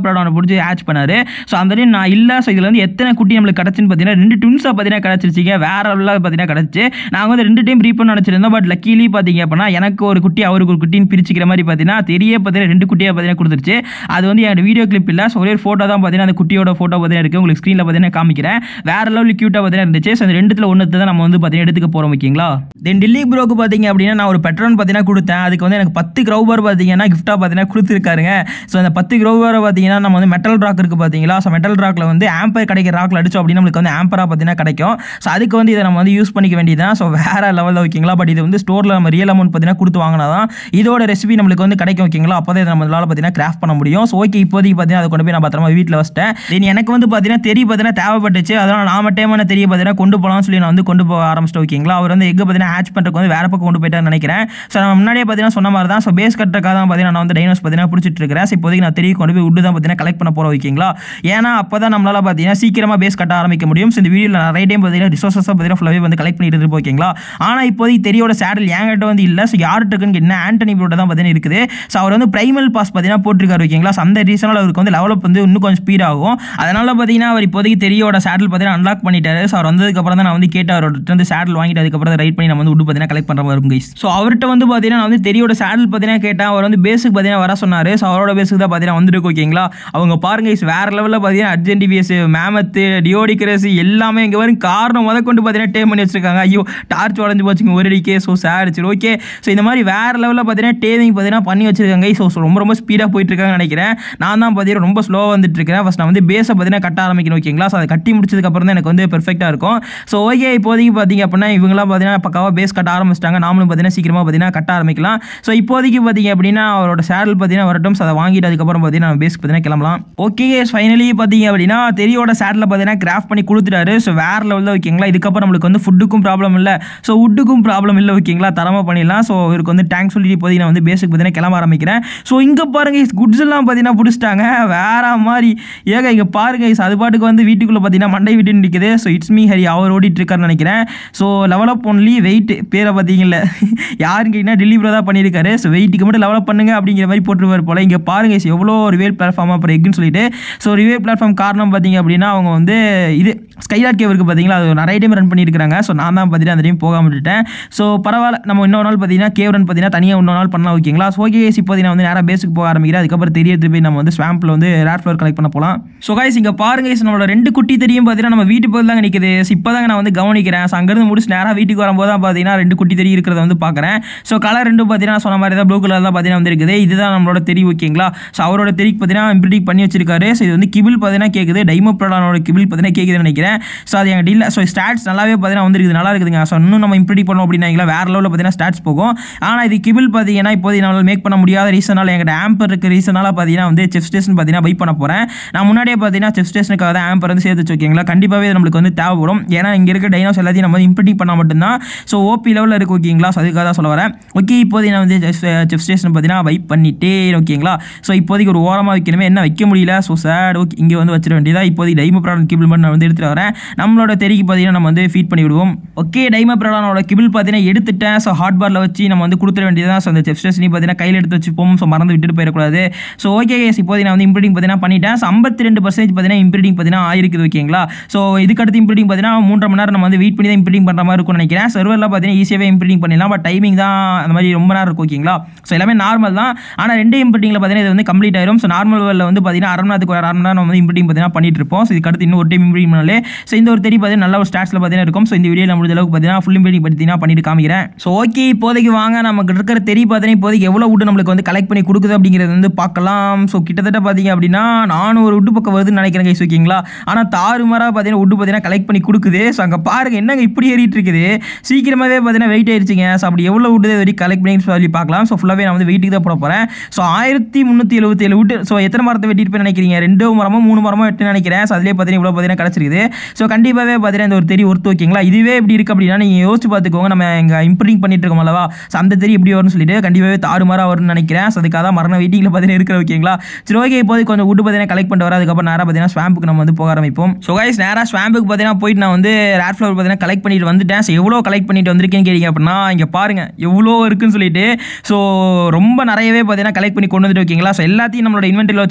ப்ராடோனை பிடிச்சி ஹேட்ச் பண்ணாரு ஸோ அந்த டைம் நான் இல்லை ஸோ இதில் வந்து எத்தனை குட்டி நம்மளுக்கு கிடச்சுன்னு பார்த்தீங்கன்னா ரெண்டு ட்வின்ஸாக பார்த்தீங்கன்னா கிடச்சிருச்சிங்க வேற லெவலில் பார்த்தீங்கன்னா கிடச்சி நாங்கள் வந்து ரெண்டு டைம் ரீப்பன் நினச்சிருந்தோம் பட் லக்கீலி பார்த்தீங்க அப்படின்னா எனக்கு ஒரு குட்டி அவருக்கு ஒரு குட்டின்னு பிரிச்சுக்கிற மாதிரி பார்த்தீங்கன்னா தெரிய பார்த்தீங்கன்னா ரெண்டு குட்டியாக பார்த்தீங்கன்னா கொடுத்துருச்சு அது வந்து என் வீடியோ கிளிப் இல்லை ஸோ ஒரே ஒரு ஃபோட்டோ தான் பார்த்தீங்கன்னா அந்த குட்டியோட ஃபோட்டோ பார்த்தீங்கன்னா இருக்குது உங்களுக்கு ஸ்க்ரீனில் பார்த்தீங்கன்னா காமிக்கிறேன் வேற லெவலில் க்யூட்டாக பார்த்தீங்கன்னா இருந்துச்சு ஸோ அந்த ரெண்டுத்தில் ஒன்று தான் நம்ம வந்து பார்த்தீங்கன்னா எடுத்துக்க போகிறோம் ஓகேங்களா தென் டெல்லி ப்ரோக்கு பார்த்தீங்க அப்படின்னா நான் ஒரு பெட்ரோன் பார்த்தீங்கன்னா கொடுத்தேன் அதுக்கு வந்து எனக்கு பத்து க்ரௌபர் பார்த்தீங்கன்னா கிஃப்ட்டாக பார்த்தீங்கன்னா கொடுத்துருக்காருங்க ஸோ அந்த பத்து க்ரௌபரை பார்த்தீங்கன்னா நம்ம வந்து மெட்டல் ராக் இருக்குது பார்த்தீங்களா ஸோ மெட்டல் ராக்ல வந்து ஆம்பர் கிடைக்கிற ராக்ல அடிச்சோம் அப்படின்னா நம்மளுக்கு வந்து ஆம்பராக பார்த்தீங்கன்னா கிடைக்கும் ஸோ அதுக்கு வந்து இதை நம்ம வந்து யூஸ் பண்ணிக்க வேண்டியதான் ஸோ வேற லெவலில் ஓகேங்களா பட் இது வந்து ஸ்டோரில் நம்ம ரியல் அமௌண்ட் பார்த்தீங்கன்னா கொடுத்து வாங்கினா தான் இதோட ரெசிபி நம்மளுக்கு வந்து கிடைக்கும் ஓகேங்களா அப்போ தான் இதை நம்மளால பார்த்தீங்கன்னா கிராஃப்ட் பண்ண முடியும் ஸோ ஓகே இப்போதைக்கு பார்த்தீங்கன்னா அதை கொண்டு போய் நான் பத்திரமா வீட்டில் வச்சிட்டேன் தென் எனக்கு வந்து பார்த்தீங்கன்னா தெரிய பார்த்தீங்கன்னா தேவைப்பட்டுச்சு அதனால் நாம டைமான தெரிய பார்த்தீங்கன்னா கொண்டு போகலாம்னு சொல்லி நான் வந்து கொண்டு போக ஆரம்பிச்சிட்டேன் ஓகேங்களா அவர் வந்து எக்கு பார்த்தீங்கன்னா ஹேட்ச் பண்ணுறதுக்கு வந்து வேற பக்கம் கொண்டு போயிட்டான்னு நினைக்கிறேன் ஸோ நம்ம முன்னாடியே பார்த்தீங்கன்னா சொன்ன மாதிரி தான் ஸோ பேஸ் கட்டுறக்காக தான் பார்த்தீங்கன்னா நான் வந்து டைனோஸ் பார்த்தீங்கன்னா பிடிச்சிட்டு இருக்கிறேன் ஸோ இப்போதைக்கு நான் தெரிய கொண்டு போய் உட்டு தான் பார்த்தீங்கன்னா கலெக்ட் பண்ண போகிறோம் ஓகேங்களா ஏன்னா அப்போ தான் நம்மளால பார்த்தீங்கன்னா சீக்கிரமாக பேஸ் கட்ட ஆரம்பிக்க முடியும் ஸோ இந்த வீடியோவில் நிறைய டைம் பார்த்தீங்கன்னா ரிசோர்ஸஸாக பார்த்தீங்கன்னா ஃபுல்லாகவே வந்து கலெக்ட் பண்ணிட்டு இருப்போம் ஓகேங்களா ஆனால் இப்போதைக்கு தெரியோட சேடல் என்கிட்ட வந்து இல்லை ஸோ யார்கிட்ட இருக்குன்னு என்ன ஆண்டனி ப்ரோட தான் பார்த்தீங்கன்னா இருக்குது ஸோ அவர் வந்து பிரைமல் பாஸ் பார்த்தீங்கன்னா போட்டிருக்காரு ஓகேங்களா ஸோ அந்த ரீசனால் அவருக்கு வந்து லெவலப் வந்து இன்னும் கொஞ்சம் ஸ்பீட் ஆகும் அதனால பார்த்தீங்கன்னா அவர் இப்போதைக்கு தெரியோட சேடல் பார்த்தீங்கன்னா அன்லாக் பண்ணிட்டாரு ஸோ அவர் வந்ததுக்கப்புறம் தான் நான் வந்து கேட்டு அவர்கிட்ட வந்து சேடல் வாங்கிட்டு அதுக்கப்புறம் தான் ரைட் பண்ணி நம்ம வந்து உட்டு பார்த்தீங்கன்னா கலெக்ட் பண்ணுற மாதிரி இருக்கும் கைஸ் ஸோ அவர்கிட்ட வந்து பார்த்தீங்கன்னா நான் வந்து தெரியோட சேடல் பார்த்தீங்கன்னா கேட்டேன் அவர் வந்து பேஸுக்கு பார்த்தீங்கன்னா வர சொன்னார் ஸோ அவரோட பேஸுக்கு தான் பார்த்தீங்கன்னா வந்துருக்கு ஓகேங்களா அவங்க பாருங்க guys, வேற லெவலில் பார்த்தீங்கன்னா அர்ஜென்டிபிஎஸ் மேமத்து டியோடிக்ரஸ் எல்லாமே இங்கே வரும் காரணம் முத கொண்டு பார்த்தீங்கன்னா டேம் பண்ணி வச்சிருக்காங்க ஐயோ டார்ச் உடஞ்சு போச்சுங்க ஒரு அடிக்கே ஸோ சேட் சரி ஓகே ஸோ இந்த மாதிரி வேற லெவலில் பார்த்தீங்கன்னா டேவிங் பார்த்தீங்கன்னா பண்ணி வச்சிருக்காங்க ஸோ ரொம்ப ரொம்ப ஸ்பீடாக போயிட்டு இருக்காங்கன்னு நினைக்கிறேன் நான் தான் பார்த்தீங்கன்னா ரொம்ப ஸ்லோவாக வந்துட்டு இருக்கேன் ஃபஸ்ட் நான் வந்து பேஸை பார்த்தீங்கன்னா கட்ட ஆரம்பிக்கணும் ஓகேங்களா ஸோ அதை கட்டி முடிச்சதுக்கப்புறம் தான் எனக்கு வந்து பெர்ஃபெக்டாக இருக்கும் ஸோ ஓகே இப்போதைக்கு பார்த்தீங்க அப்படின்னா இவங்களாம் பார்த்தீங்கன்னா பக்காவாக பேஸ் கட்ட ஆரம்பிச்சிட்டாங்க நாமளும் பார்த்தீங்கன்னா சீக்கிரமாக பார்த்தீங்கன்னா கட்ட ஆரம்பிக்கலாம் ஸோ இப்போதைக்கு பார்த்தீங்க அப்படின்னா அவரோட சேடல் பார்த்தீங்கன்னா வரட்டும் ஸோ அதை வாங்கிட்டு அதுக்கப்புறம் பார்த்தீங்கன்னா நம்ம பேஸ்க்கு பார்த்தீங்கன்னா கிளம்பலாம் ஓகே ஃபைனலி பார்த்தீங்க அப்படின்னா தெரியோட சேட்டில் பார்த்தீங்கன்னா கிராஃப்ட் பண்ணி கொடுத்துட்டாரு ஸோ வேற லெவலில் ஓகேங்களா இதுக்கப்புறம் நம்மளுக்கு வந்து ஃபுட்டுக்கும் ப்ராப்ளம் இல்லை ஸோ வுட்டுக்கும் ப்ராப்ளம் இல்லை ஓகேங்களா தரமாக பண்ணிடலாம் ஸோ இவருக்கு வந்து டேங்க் சொல்லிட்டு இப்போதைக்கு நான் வந்து பேஸுக்கு பார்த்தீங்கன்னா கிளம்ப ஆரம்பிக்கிறேன் ஸோ இங்கே பாருங்க குட்ஸ் எல்லாம் பார்த்தீங்கன்னா பிடிச்சிட்டாங்க வேற மாதிரி ஏங்க இங்கே பாருங்க guys, அது பாட்டுக்கு வந்து வீட்டுக்குள்ளே பார்த்தீங்கன்னா மண்டை விட்டு நிற்குது ஸோ இட்ஸ் மீ ஹரி அவர் ஓடிட்டு இருக்காருன்னு நினைக்கிறேன் so level up only wait பேரை பார்த்தீங்கல்ல யாருன்னு கேட்டிங்கன்னா டெலிவரி தான் பண்ணியிருக்காரு ஸோ வெயிட்டுக்கு மட்டும் லெவல் அப் பண்ணுங்க அப்படிங்கிற மாதிரி போட்டுருவார் போல இங்கே பாருங்க guys, எவ்வளோ ரிவேல் பிளாட்ஃபார்ம் அப்புறம் எக்குன்னு சொல்லிட்டு ஸோ ரிவே பிளாட்ஃபார்ம் காரணம் பார்த்தீங்க அப்படின்னா அவங்க வந்து இது ஸ்கைலாக் கேவ் இருக்குது பார்த்தீங்களா அது நிறைய டைம் ரன் பண்ணியிருக்காங்க ஸோ நான் தான் பார்த்தீங்கன்னா அந்த டைம் போகாம விட்டுட்டேன் ஸோ பரவாயில்ல நம்ம இன்னொரு நாள் பார்த்தீங்கன்னா கேவ் ரன் பார்த்தீங்கன்னா தனியாக இன்னொரு நாள் பண்ணலாம் ஓகேங்களா ஸோ ஓகே இப்போ நான் வந்து நேராக பேஸுக்கு போக ஆரம்பிக்கிறேன் அதுக்கப்புறம் தெரிய போய் நம்ம வந்து ஸ்வாம்பில் வந்து ரேட் ஃப்ளவர் கலெக்ட் பண்ண போகலாம் ஸோ கைஸ் இங்கே பாருங்க guys, நம்மளோட ரெண்டு குட்டி தெரியும் பார்த்தீங்கன்னா நம்ம வீட்டு போது தாங்க நிற்குது இப்போ தாங்க நான் வந்து கவனிக்கிறேன் ஸோ அங்கேருந்து முடிச்சு நேராக வீட்டுக்கு வரும்போது தான் பார்த்தீங்கன்னா ரெண்டு குட்டி தெரி இருக்கிறத வந்து பார்க்குறேன் ஸோ கலர் ரெண்டும் பார்த்தீங்கன்னா சொன்ன மாதிரி தான் ப்ளூ கலர் தான் பார்த்தீங்கன்னா வந்து இருக்குது இதுதான் நம்மளோட தெரி ஓகேங்களா ஸோ அவரோட தெரிக்கு பார்த்தீங்கன்னா இம்ப்ரிடிக் பண்ணி வச்சிருக்காரு ஸோ இது வந்து கிபிள் பார்த்தீங்கன்னா கேட்குது டைமோ ப்ராடானோட கிபிள் பார்த்தீங்கன்னா கேட்குதுன்னு நினைக்கிறேன் ஸோ அது எங்கள் டீல் ஸோ ஸ்டாட்ஸ் நல்லாவே பார்த்தீங்கன்னா வந்துருக்குது நல்லா இருக்குதுங்க ஸோ இன்னும் நம்ம இம்ப்ரிடிக் பண்ணோம் அப்படின்னா வேற லெவலில் பார்த்தீங்கன்னா ஸ்டாட்ஸ் போகும் ஆனால் இது கிபிள் பார்த்தீங்கன்னா இப்போதைக்கு நம்மளால் மேக் பண்ண முடியாத ரீசனால் எங்கிட்ட ஆம்பர் இருக்க ரீசனால் பார்த்தீங்கன்னா வந்து செஃப் ஸ்டேஷன் பார்த்தீங்கன்னா பை பண்ண போகிறேன் நான் முன்னாடியே பார்த்தீங்கன்னா செஃப் ஸ்டேஷனுக்காக தான் ஆம்பர் வந்து சேர்த்து வச்சுக்கீங்களா கண்டிப்பாகவே இது நம்மளுக்கு வந்து தேவைப்படும் ஏன்னா இங்கே இருக்க டைனோஸ் எல்லாத்தையும் நம்ம வந்து இம்ப்ரிடிக் பண்ணால் மட்டும்தான் ஸோ ஓபி லெவலில் இருக்கு ஓகேங்களா ஸோ அதுக்காக தான் சொல்ல வரேன் ஓகே இப்போதைக்கு நான் வந்து செஃப் ஸ்டேஷன் பார்த்தீங்கன்னா பை பண்ணிட்டேன் ஓகேங்களா ஸோ இப்போதைக்கு ஒரு ஓரமாக வைக்கணுமே என்ன வைக்க முடியல ஸோ சேட் ஓகே இங்கே வந்து வச்சிட வேண்டியதா இப்போதைக்கு டைமோ ப்ராடன் கிபிள் மட்டும் நான் வந்து எடுத்துகிட்டு வரேன் நம்மளோட தெரிக்கு பார்த்தீங்கன்னா நம்ம வந்து ஃபீட் பண்ணி விடுவோம் ஓகே டைமோ ப்ராடானோட கிபிள் பார்த்தீங்கன்னா எடுத்துட்டேன் ஸோ ஹாட் பாரில் வச்சு நம்ம வந்து கொடுத்துட வேண்டியதான் ஸோ அந்த செஃப் ஸ்டேஷனையும் பார்த்தீங்கன்னா கையில் எடுத்து வச்சுப்போம் ஸோ மறந்து விட்டுட்டு போயிடக்கூடாது ஸோ ஓகே கேஸ் இப்போதைக்கு நான் வந்து இம்ப்ரூவிங் பார்த்தீங்கன்னா பண்ணிட்டேன் ஸோ ஐம்பத்தி ரெண்டு பர்சன்டேஜ் பார்த்தீங்கன்னா இம்ப்ரூவிங் பார்த்தீங்கன்னா ஆயிருக்குது ஓகேங்களா ஸோ இதுக்கடுத்து இம்ப்ரூவிங் பார்த்தீங்கன்னா மூன்றரை மணி நேரம் நம்ம வந்து வெயிட் பண்ணி தான் இம்ப்ரூவிங் பண்ணுற மாதிரி இருக்கும்னு நினைக்கிறேன் சர்வரில் பார்த்தீங்கன்னா ஈஸியாகவே இம்ப்ரூவிங் பண்ணிடலாம் பட் டைமிங் தான் அந்த மாதிரி ரொம்ப நேரம் இருக்கும் ஓகேங்களா ஸோ எல்லாமே நார்மல் தான் ஆனால் ரெண்டு இம்ப்ரூவிங்கில் பார்த்தீங்கன்னா இது வந்து கம்ப்ளீட் ஆயிரும் ஸோ நார்மல் வேலில் வந்து பார்த்தீங்கன்னா அரை மணி நேரத்துக்கு ஒரு அரை மணி நேரம் நம்ம வந்து இம்ப்ரூவிங் பார்த்தீங்கன்னா பண்ணிட்டு இருப்போம் ஸோ இதுக்கடுத்து இன்னும் ஒரு டைம் இம்ப்ரூவிங் பண்ணாலே ஸோ இந்த ஒரு தெரி பார்த்தீங்கன்னா நல்ல ஒரு ஸ்டாட்ஸில் பார்த்தீங்கன்னா இருக்கும் ஸோ இந்த வீடியோவில் முடிஞ்ச அளவுக்கு பார்த்தீங்கன்னா ஃபுல் இம்ப்ரூவிங் பார்த்தீங்கன்னா பண்ணிட்டு காமிக்கிறேன் ஸோ ஓகே இப்போதைக்கு வாங்க நமக்கு இருக்கிற தெரி பார்த்தீங்கன்னா இப்போதைக்கு எவ்வளோ wood நம்மளுக்கு வந்து கலெக்ட் பண்ணி கொடுக்குது அப்படிங்கிறது வந்து பார்க்கலாம் ஸோ கிட்டத்தட்ட பார்த்தீங்க அப்படின்னா நானும் ஒரு உட்டு பக்கம் வருதுன்னு நினைக்கிறேன் கைஸ் ஓகேங்களா ஆனால் தாறுமாறாக பார்த்தீங்கன்னா உட்டு பார்த்தீங்கன்னா கலெக்ட் பண்ணி கொடுக்குது ஸோ அங்கே பாருங்க என்னங்க இப்படி ஏறிட்டு இருக்குது சீக்கிரமாகவே பார்த்தீங்கன்னா வெயிட் ஆயிடுச்சுங்க ஸோ அப்படி எவ்வளோ விட்டு வரைக்கும் கலெக்ட் பண்ணி சொல்லி பார்க்கலாம் ஸோ ஃபுல்லாகவே நான் வந்து வெயிட்டுக்கு தான் போட போகிறேன் ஸோ ஆயிரத்தி முந்நூற்றி எழுபத்தி ஏழு விட்டு ஸோ எத்தனை மரத்தை வெட்டிட்டு போய் நினைக்கிறீங்க ரெண்டு மரமோ மூணு மரமோ வெட்டி நினைக்கிறேன் ஸோ அதிலே பார்த்தீங்கன்னா இவ்வளோ பார்த்தீங்கன்னா கிடச்சிருக்குது ஸோ கண்டிப்பாகவே பார்த்தீங்கன்னா இந்த ஒரு தெரி ஒர்த்து ஓகேங்களா இதுவே எப்படி இருக்குது அப்படின்னா நீங்கள் யோசிச்சு பார்த்துக்கோங்க நம்ம இங்கே இம்ப்ரூவிங் பண்ணிட்டு இருக்கோம் அல்லவா ஸோ அந்த தெரி எப்படி வரும்னு சொல்லிட்டு கண்டிப்பாகவே தாறுமாறாக வரும்னு நினைக்கிறேன் ஸோ அதுக்காக தான் மரண வெயிட்டிங்கில் பார்த்தீங்கன்னா இருக்கிற ஓகேங்களா சரி ஓகே இப்போது கொஞ்சம் விட்டு பார்த்தீங்கன்னா கலெக்ட் பண்ணிட்டு வர அதுக்கப்புறம் நேராக பார்த்தீங்கன்னா ஸ்வாம்புக்கு நம்ம வந்து போக ஆரம்பிப்போம் ஸோ கைஸ் நேராக ஸ்வாம்புக்கு பார்த்தீங்கன்னா போயிட்டு நான் வந்து ரேட் ஃப்ளவர் பார்த்தீங்கன்னா கலெக்ட் பண்ணிட்டு வந்துட்டேன் ஸோ எவ்வளோ கலெக்ட் பண்ணிட்டு வந்திருக்கேன்னு கேட்டீங்க அப்படின்னா இங்கே பாருங்க எவ்வளோ இருக்குன்னு சொல்லிட்டு ஸோ ரொம்ப நிறையவே பார்த்தீங்கன்னா கலெக்ட் பண்ணி கொண்டு வந்துட்டு ஓகேங்களா ஸோ எல்லாத்தையும் நம்மளோட இன்வென்ட்ரியில் வச்சு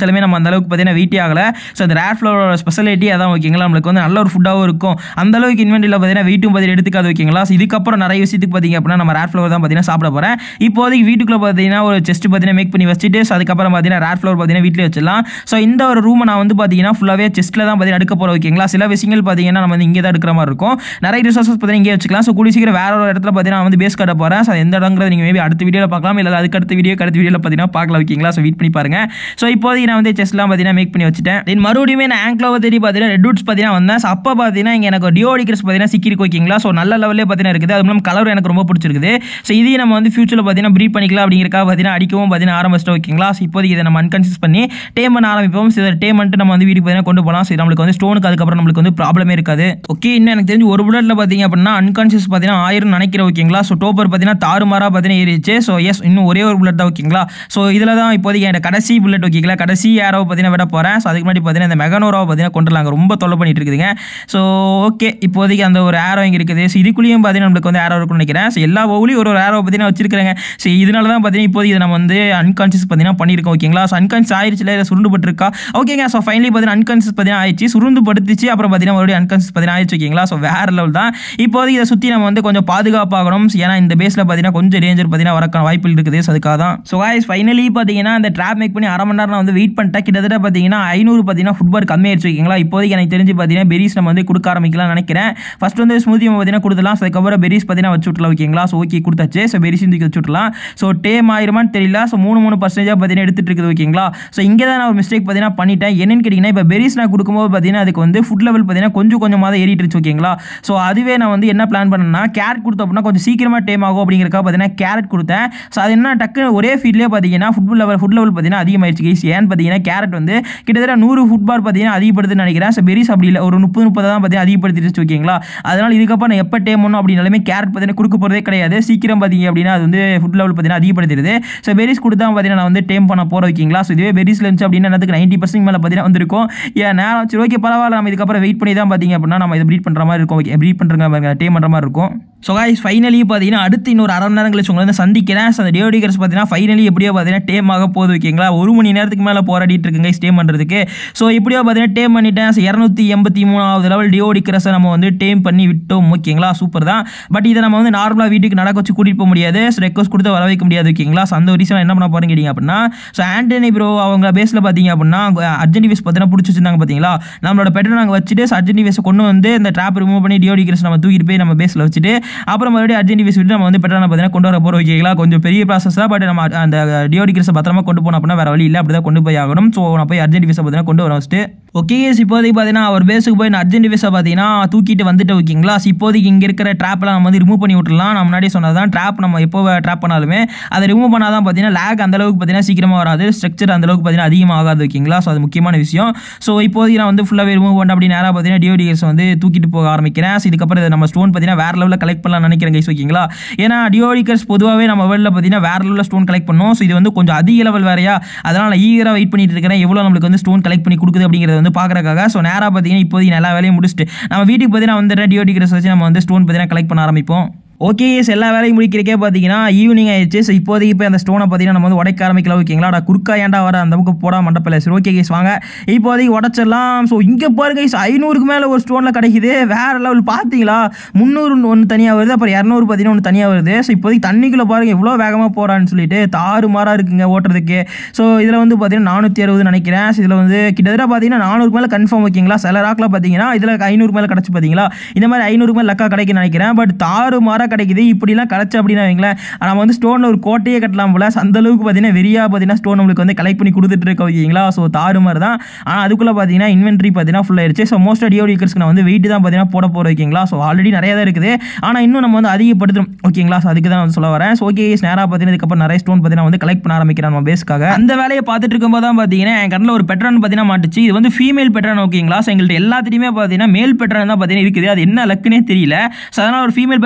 எல்லாமே நம்ம அந்த அளவுக்கு பார்த்தீங்கன்னா வெயிட்டே ஆகலை ஸோ அந்த ரேர் ஃப்ளவரோட ஸ்பெஷாலிட்டி அதான் ஓகேங்களா நம்மளுக்கு வந்து நல்ல ஒரு ஃபுட்டாகவும் இருக்கும் அந்த அளவுக்கு இன்வென்ட்ரியில் பார்த்தீங்கன்னா வெயிட்டும் பார்த்தீங்கன்னா எடுத்துக்காது ஓகேங்களா ஸோ இதுக்கப்புறம் நிறைய விஷயத்துக்கு பார்த்தீங்க அப்படின்னா நம்ம ரேர் ஃப்ளவர் தான் பார்த்தீங்கன்னா சாப்பிட போகிறேன் இப்போதைக்கு வீட்டுக்குள்ளே பார்த்தீங்கன்னா ஒரு செஸ்ட் பார்த்தீங்கன்னா மேக் பண்ணி வச்சுட்டு ஸோ அதுக்கப்புறம் பார்த்தீங்கன்னா ரேர் ஃப்ளவர் பார்த்தீங்கன்னா வீட்டில் வச்சிடலாம் ஸோ இந்த ஒரு ரூமை நான் வந்து பார்த்தீங்கன்னா ஃபுல்லாகவே செஸ்ட்டில் தான் பார்த்தீங்கன்னா எடுக்க போகிறோம் ஓகேங்களா சில விஷயங்கள் பார்த்தீங்கன்னா நம்ம வந்து இங்கே தான் எடுக்கிற மாதிரி இருக்கும் நிறைய ரிசோர்ஸஸ் பார்த்தீங்கன்னா இங்கே வச்சுக்கலாம் ஸோ கூடிய சீக்கிரம் வேற ஒரு இடத்துல பார்த்தீங்கன்னா நான் வந்து பேஸ் காட்ட போகிறேன் ஸோ எந்த இடங்கிறது நீங்கள் மேபி அடுத்த வீடியோவில் பார்க்கலாம் இல்லை அதுக்கு அடுத்த வீடியோ அடுத்த வீடியோவில் பார்த்தீங்கன்னா பார்க்கலாம் ஓகேங்களா ஸோ வெயிட் பண்ணி பாருங்க ஸோ இப்போதைக்கு நான் வந்து செஸ்லாம் பார்த்தீங்கன்னா மேக் பண்ணி வச்சுட்டேன் தென் மறுபடியும் நான் ஆங்க்லோவை தேடி பார்த்தீங்கன்னா ரெட் ரூட்ஸ் பார்த்தீங்கன்னா வந்தேன் ஸோ அப்போ பார்த்தீங்கன்னா இங்கே எனக்கு டியோடிக்ரஸ் பார்த்தீங்கன்னா சிக்கிருக்கு ஓகேங்களா ஸோ நல்ல லெவலே பார்த்தீங்கன்னா இருக்குது அது மூலம் கலர் எனக்கு ரொம்ப பிடிச்சிருக்குது ஸோ இதையும் நம்ம வந்து ஃபியூச்சரில் பார்த்தீங்கன்னா ப்ரீட் பண்ணிக்கலாம் அப்படிங்கிறக்காக பார்த்தீங்கன்னா அடிக்கவும் பார்த்தீங்கன்னா ஆரம்பிச்சிட்டோம் ஓகேங்களா ஸோ இப்போதைக்கு இதை நம்ம அன்கன்சியஸ் பண்ணி டேம் பண்ண ஆரம்பிப்போம் ஸோ இதை டேம் பண்ணிட்டு நம்ம வந்து வீட்டுக்கு பார்த்தீங்கன்னா கொண்டு போகலாம் ஸோ நம்மளுக்கு வந்து ஸ்டோனுக்கு அதுக்கப்புறம் நம்மளுக்கு வந்து ப்ராப்ளமே இருக்காது ஓகே இன்னும் எனக்கு தெரிஞ்சு ஒரு புல்லட்டில் பார்த்தீங்க அப்படின்னா அன்கான்ஷியஸ் பார்த்தீங்கன்னா ஆயிரம் நினைக்கிறேன் ஓகேங்களா ஸோ டோப்பர் பார்த்தீங்கன்னா தாறுமாறாக பார்த்தீங்கன்னா ஏறிச்சு ஸோ எஸ் இன்னும் ஒரே ஒரு புல்லட் தான் ஓகேங்களா ஸோ இதில் தான் இப்போதைக்கு என் கடைசி புல்லட் ஓகேங்களா கடைசி யாரோ பார்த்தீங்கன்னா விட போகிறேன் ஸோ அதுக்கு முன்னாடி பார்த்தீங்கன்னா இந்த மெகனோராவை பார்த்தீங்கன்னா கொண்டுலாங்க ரொம்ப தொல்லை பண்ணிட்டு இருக்குதுங்க ஸோ ஓகே இப்போதைக்கு அந்த ஒரு ஆரோ இங்கே இருக்குது ஸோ இதுக்குள்ளேயும் பார்த்தீங்கன்னா நம்மளுக்கு வந்து ஆரோ இருக்கும்னு நினைக்கிறேன் ஸோ எல்லா ஒவ்வொரு ஒரு ஒரு ஆரோ பார்த்தீங்கன்னா வச்சிருக்காங்க ஸோ இதனால தான் பார்த்தீங்கன்னா இப்போதைக்கு இதை நம்ம வந்து அன்கான்ஷியஸ் பார்த்தீங்கன்னா பண்ணியிருக்கோம் ஓகேங்களா ஸோ அன்கான்ஷியஸ் ஆயிடுச்சுல இல்லை சுருண்டுபட்டிருக்கா ஓகேங்க ஸோ ஃபைனலி பார்த்தீங்கன்னா அன்கான்ஷியஸ் பார்த்தீங்கன்னா ஆயிடுச்சு சுருந்து படுத்துச்சு அப்புறம் பார்த்தீங்கன்னா மறுபடியும் அன்கான்ஷியஸ் பார்த்தீங்கன்னா ஆயிடுச்சு ஓகேங்களா ஸோ வேற லெவல் தான் இப்போதைக்கு இதை சுற்றி நம்ம வந்து கொஞ்சம் பாதுகாப்பாகணும் ஏன்னா இந்த பேஸில் பார்த்தீங்கன்னா கொஞ்சம் டேஞ்சர் பார்த்தீங்கன்னா வரக்கான வாய்ப்புகள் இருக்குது ஸோ அதுக்காக தான் ஸோ காய்ஸ் ஃபைனலி பார்த்தீங்கன்னா அந்த ட்ராப் மேக் பண்ணி அரை மணி நேரம் நான் வந்து வெயிட் பண்ணிட்டேன் கிட்டத்தட்ட பார்த்தீங்கன்னா ஐநூறு பார்த்தீங்கன்னா ஃபுட்பால் கம்மியாயிருச்சு ஓகேங்களா இப்போதைக்கு எனக்கு தெரிஞ்சு பார்த்தீங்கன்னா பெரிஸ் நம்ம வந்து கொடுக்க ஆரம்பிக்கலாம் நினைக்கிறேன் ஃபர்ஸ்ட் வந்து ஸ்மூதி பார்த்தீங்கன்னா கொடுத்துலாம் ஸோ அதுக்கப்புறம் பெரிஸ் பார்த்தீங்கன்னா வச்சு விட்லாம் ஓகேங்களா ஸோ ஓகே கொடுத்தாச்சு ஸோ பெரிஸ் தூக்கி வச்சு விட்லாம் ஸோ டேம் ஆயிருமான்னு தெரியல ஸோ மூணு மூணு பர்சன்டேஜாக பார்த்தீங்கன்னா எடுத்துட்டு இருக்குது ஓகேங்களா ஸோ இங்கே தான் நான் ஒரு மிஸ்டேக் பார்த்தீங்கன்னா பண்ணிட்டேன் என்னன்னு கேட்டிங்கன்னா இப்போ பெரிஸ் நான் கொடுக்கும்போது பார்த்தீங்கன்னா அதுக்கு வந்து ஃபுட் லெவல் பார்த்தீங்கன்னா கொஞ்சம் கொஞ்சமாக தான் ஏறிட்டு இருந்துச்சு ஓகேங்களா ஸோ அதுவே நான் வந்து என்ன பிளான் பண்ணேன்னா கேரட் கொடுத்தோம் அப்படின்னா கொஞ்சம் சீக்கிரமாக டேம் ஆகும் அப்படிங்கிறக்காக பார்த்தீங்கன்னா கேரட் கொடுத்தேன் ஸோ அது என்ன டக்கு ஒரே ஃபீல்ட்லேயே பார்த்தீங்கன்னா ஃபுட் லெவல் ஃபுட் லெவல் பார்த்தீங்கன்னா அதிகமாயிருச்சு கைஸ் ஏன்னு பார்த்தீங்கன்னா கேரட் வந்து கிட்டத்தட்ட நூறு ஃபுட்பால் பார்த்தீங்கன்னா அதிகப்படுத்துன்னு நினைக்கிறேன் ஸோ பெரிஸ் அப்படி இல்லை ஒரு முப்பது முப்பது தான் பார்த்தீங்கன்னா அதிகப்படுத்திடுச்சு ஓகேங்களா அதனால் இதுக்கப்புறம் நான் எப்போ டேம் பண்ணணும் அப்படின்னாலுமே கேரட் பார்த்தீங்கன்னா கொடுக்க போகிறதே கிடையாது சீக்கிரம் பார்த்தீங்க அப்படின்னா அது வந்து ஃபுட் லெவல் பார்த்தீங்கன்னா அதிகப்படுத்திடுது ஸோ பெரிஸ் கொடுத்தா பார்த்தீங்கன்னா நான் வந்து டேம் பண்ண போகிறேன் ஓகேங்களா ஸோ இதுவே பெரிஸ்ல இருந்துச்சு அப்படின்னா எனக்கு நைன்ட்டி பர்சன்ட் மேலே பார்த்தீங்கன்னா வந்திருக்கும் ஏன் நேரம் சரி ஓகே பரவாயில்ல நம்ம இதுக்கப்புறம் வெயிட் பண்ணி தான் பார்த்தீங்க அப்படின்னா நம்ம இதை ப்ரீட் பண்ணுற மாதிரி இருக்கும் ஓகே ப்ரீட் பண்ணுறங்க டேம் பண்ணுற மாதிரி இருக்கும் ஸோ காய்ஸ் ஃபைனலி பார்த்தீங்கன்னா அடுத்து இன்னொரு அரை மணி நேரம் கழிச்சு உங்களை வந்து சந்திக்கிறேன் ஸோ அந்த டியோடிகர்ஸ் பார்த்தீங்கன்னா ஃபைனலி எப்படியோ பார்த்தீங்கன்னா டேம் ஆக போகுது ஓகேங்களா ஒரு மணி நேரத்துக்கு மேலே போராடிட்டு இருக்குங்க டேம் பண்ணுறதுக்கு ஸோ எப்படியோ பார்த்தீங்கன்னா டேம் பண்ணிட்டேன் ஸோ இரநூத்தி எண்பத்தி மூணாவது லெவல் டியோடிகரஸை நம்ம வந்து டேம் பண்ணி விட்டோம் ஓகேங்களா சூப்பர் தான் பட் இதை நம்ம வந்து நார்மலாக வீட்டுக்கு நடக்க வச்சு கூட்டிகிட்டு போக முடியாது ஸோ ரெக்வஸ்ட் கொடுத்து வர வைக்க முடியாது ஓகேங்களா ஸோ அந்த ஒரு ரீசன் என்ன பண்ண போகிறேன் கேட்டிங்க அப்படின்னா ஸோ ஆண்டனி ப்ரோ அவங்க பேஸில் பார்த்தீங்க அப்படின்னா அர்ஜென்டி வேஸ் பார்த்தீங்கன்னா பிடிச்சி வச்சிருந்தாங்க பார்த்தீங்களா நம்மளோட பெட்டர் நாங்கள் வச்சுட்டு அர்ஜென்டி வேஸை கொண்டு வந்து இந்த ட்ராப் ரிமூவ் பண்ணி டியோடிகரஸ் நம்ம தூக்கிட்டு போய் நம்ம பேஸில் வச்சுட்டு அப்புறம் மறுபடியும் அர்ஜென்டி வேஸ் விட்டு நம்ம வந்து பெட்டரான பார்த்தீங்கன்னா கொண்டு வர போகிறோம் ஓகேங்களா கொஞ்சம் பெரிய ப்ராசஸ் தான் பட் நம்ம அந்த டியோடிகரஸை பத்திரமா கொண்டு போனோம் அப்படின்னா வேறு வழி இல்லை அப்படி தான் கொண்டு போய் ஆகணும் ஸோ நான் போய் அர்ஜென்டி வேஸை பார்த்தீங்கன்னா கொண்டு வர வச்சுட்டு ஓகே எஸ் இப்போதைக்கு பார்த்தீங்கன்னா அவர் பேஸுக்கு போய் நான் அர்ஜென்ட் வேஸை பார்த்தீங்கன்னா தூக்கிட்டு வந்துட்டு ஓகேங்களா ஸோ இப்போதைக்கு இங்கே இருக்கிற ட்ராப்லாம் நம்ம வந்து ரிமூவ் பண்ணி விட்டுலாம் நான் முன்னாடி சொன்னது தான் ட்ராப் நம்ம எப்போ ட்ராப் பண்ணாலுமே அதை ரிமூவ் பண்ணால் தான் பார்த்தீங்கன்னா லேக் அந்தளவுக்கு பார்த்தீங்கன்னா சீக்கிரமாக வராது ஸ்ட்ரக்சர் அந்தளவுக்கு பார்த்தீங்கன்னா அதிகமாக ஆகாது ஓகேங்களா ஸோ அது முக்கியமான விஷயம் ஸோ இப்போதைக்கு நான் வந்து ஃபுல்லாகவே ரிமூவ் பண்ண அப்படி நேராக பார்த்தீங்கன்னா டிஓடிஎஸ் வந்து தூக்கிட்டு போக ஆரம்பிக்கிறேன் ஸோ இதுக்கப்புறம் இதை நம்ம ஸ்டோன் பார்த்தீங்கன்னா வேறு லெவலில் கலெக்ட் பண்ணலாம் நினைக்கிறேன் கைஸ் ஓகேங்களா ஏன்னா டிஓடிகர்ஸ் பொதுவாகவே நம்ம வேர்ல்டில் பார்த்தீங்கன்னா வேறு லெவலில் ஸ்டோன் கலெக்ட் பண்ணோம் ஸோ இது வந்து கொஞ்சம் அதிக லெவல் வேறையா அதனால் நான் ஈகராக வெயிட் பண்ணிட்டு இருக்கிறேன் எவ்வளோ நம்மளுக்கு வந்து ஸ்டோன் கலெக்ட் பண்ணி கொடுக்குது அப்படிங்கிறத வந்து பார்க்குறக்காக ஸோ நேராக பார்த்தீங்கன்னா இப்போதைக்கு எல்லா வேலையும் முடிச்சுட்டு நம்ம வீட்டுக்கு பார்த்தீங்கன்னா வந்துடுற டிஓடிகர்ஸ் வச்சு நம்ம வந்து ஸ்டோன் பார்த்தீங்கன்னா கலெக்ட் பண்ண ஆரம்பிப்போம் ஓகே எஸ் எல்லா வேலையும் முடிக்கிறக்கே பார்த்தீங்கன்னா ஈவினிங் ஆயிடுச்சு ஸோ இப்போதைக்கு இப்போ அந்த ஸ்டோனை பார்த்தீங்கன்னா நம்ம வந்து உடைக்க ஆரம்பிக்கலாம் ஓகேங்களா அட குறுக்கா ஏன்டா வர அந்த பக்கம் போட மண்டப்பில் சரி ஓகே கேஸ் வாங்க இப்போதைக்கு உடச்சிடலாம் ஸோ இங்கே பாருங்க guys, ஐநூறுக்கு மேலே ஒரு ஸ்டோனில் கிடைக்குது வேறு லெவல் பார்த்தீங்களா முந்நூறு ஒன்று தனியாக வருது அப்புறம் இரநூறு பார்த்தீங்கன்னா ஒன்று தனியாக வருது ஸோ இப்போதைக்கு தண்ணிக்குள்ளே பாருங்க எவ்வளோ வேகமாக போகிறான்னு சொல்லிட்டு தாறு மாறாக இருக்குங்க ஓட்டுறதுக்கு ஸோ இதில் வந்து பார்த்தீங்கன்னா நானூற்றி அறுபது நினைக்கிறேன் ஸோ இதில் வந்து கிட்டத்தட்ட பார்த்தீங்கன்னா நானூறுக்கு மேலே கன்ஃபார்ம் ஓகேங்களா சில ராக்கில் பார்த்தீங்கன்னா இதில் ஐநூறு மேலே கிடச்சி பார்த்தீங்களா இந்த மாதிரி ஐநூறுக்கு மேலே லக்கா கிடைக்குன்னு நினைக்கிறேன் பட் தாறு மாறாக கிடைக்குது இப்படிலாம் கிடச்சி அப்படின்னா வைங்களேன் நம்ம வந்து ஸ்டோனில் ஒரு கோட்டையே கட்டலாம் போல So, அந்த அளவுக்கு பார்த்தீங்கன்னா வெறியா பார்த்தீங்கன்னா ஸ்டோன் நம்மளுக்கு வந்து கலெக்ட் பண்ணி கொடுத்துட்டு இருக்க ஓகேங்களா ஸோ தாறு மாதிரி தான் ஆனால் அதுக்குள்ளே பார்த்தீங்கன்னா இன்வென்ட்ரி பார்த்தீங்கன்னா ஃபுல் ஆயிடுச்சு ஸோ மோஸ்ட் டியோடிக்கர்ஸ்க்கு நான் வந்து வெயிட் தான் பார்த்தீங்கன்னா போட போகிறோம் ஓகேங்களா ஸோ ஆல்ரெடி நிறைய தான் இருக்குது ஆனால் இன்னும் நம்ம வந்து அதிகப்படுத்தணும் ஓகேங்களா ஸோ அதுக்கு தான் வந்து சொல்ல வரேன் ஸோ ஓகே நேராக பார்த்தீங்கன்னா இதுக்கப்புறம் நிறைய ஸ்டோன் பார்த்தீங்கன்னா வந்து கலெக்ட் பண்ண ஆரம்பிக்கிறேன் நம்ம பேஸ்க்காக அந்த வேலையை பார்த்துட்டு இருக்கும்போது தான் பார்த்தீங்கன்னா என் கண்ணில் ஒரு பெட்ரான் பார்த்தீங்கன்னா மாட்டுச்சு இது வந்து ஃபீமேல் பெட்ரான் ஓகேங்களா ஸோ எங்கள்கிட்ட எல்லாத்துலேயுமே பார்த்தீங்கன்னா மேல் பெட்ரான் தான் பார்த்தீங்கன்னா இருக்குது அது என்ன லக்குனே தெரியல ஸோ அதனால் ஒரு ஃபீமேல் பெட்ரான் நாங்கள் வந்து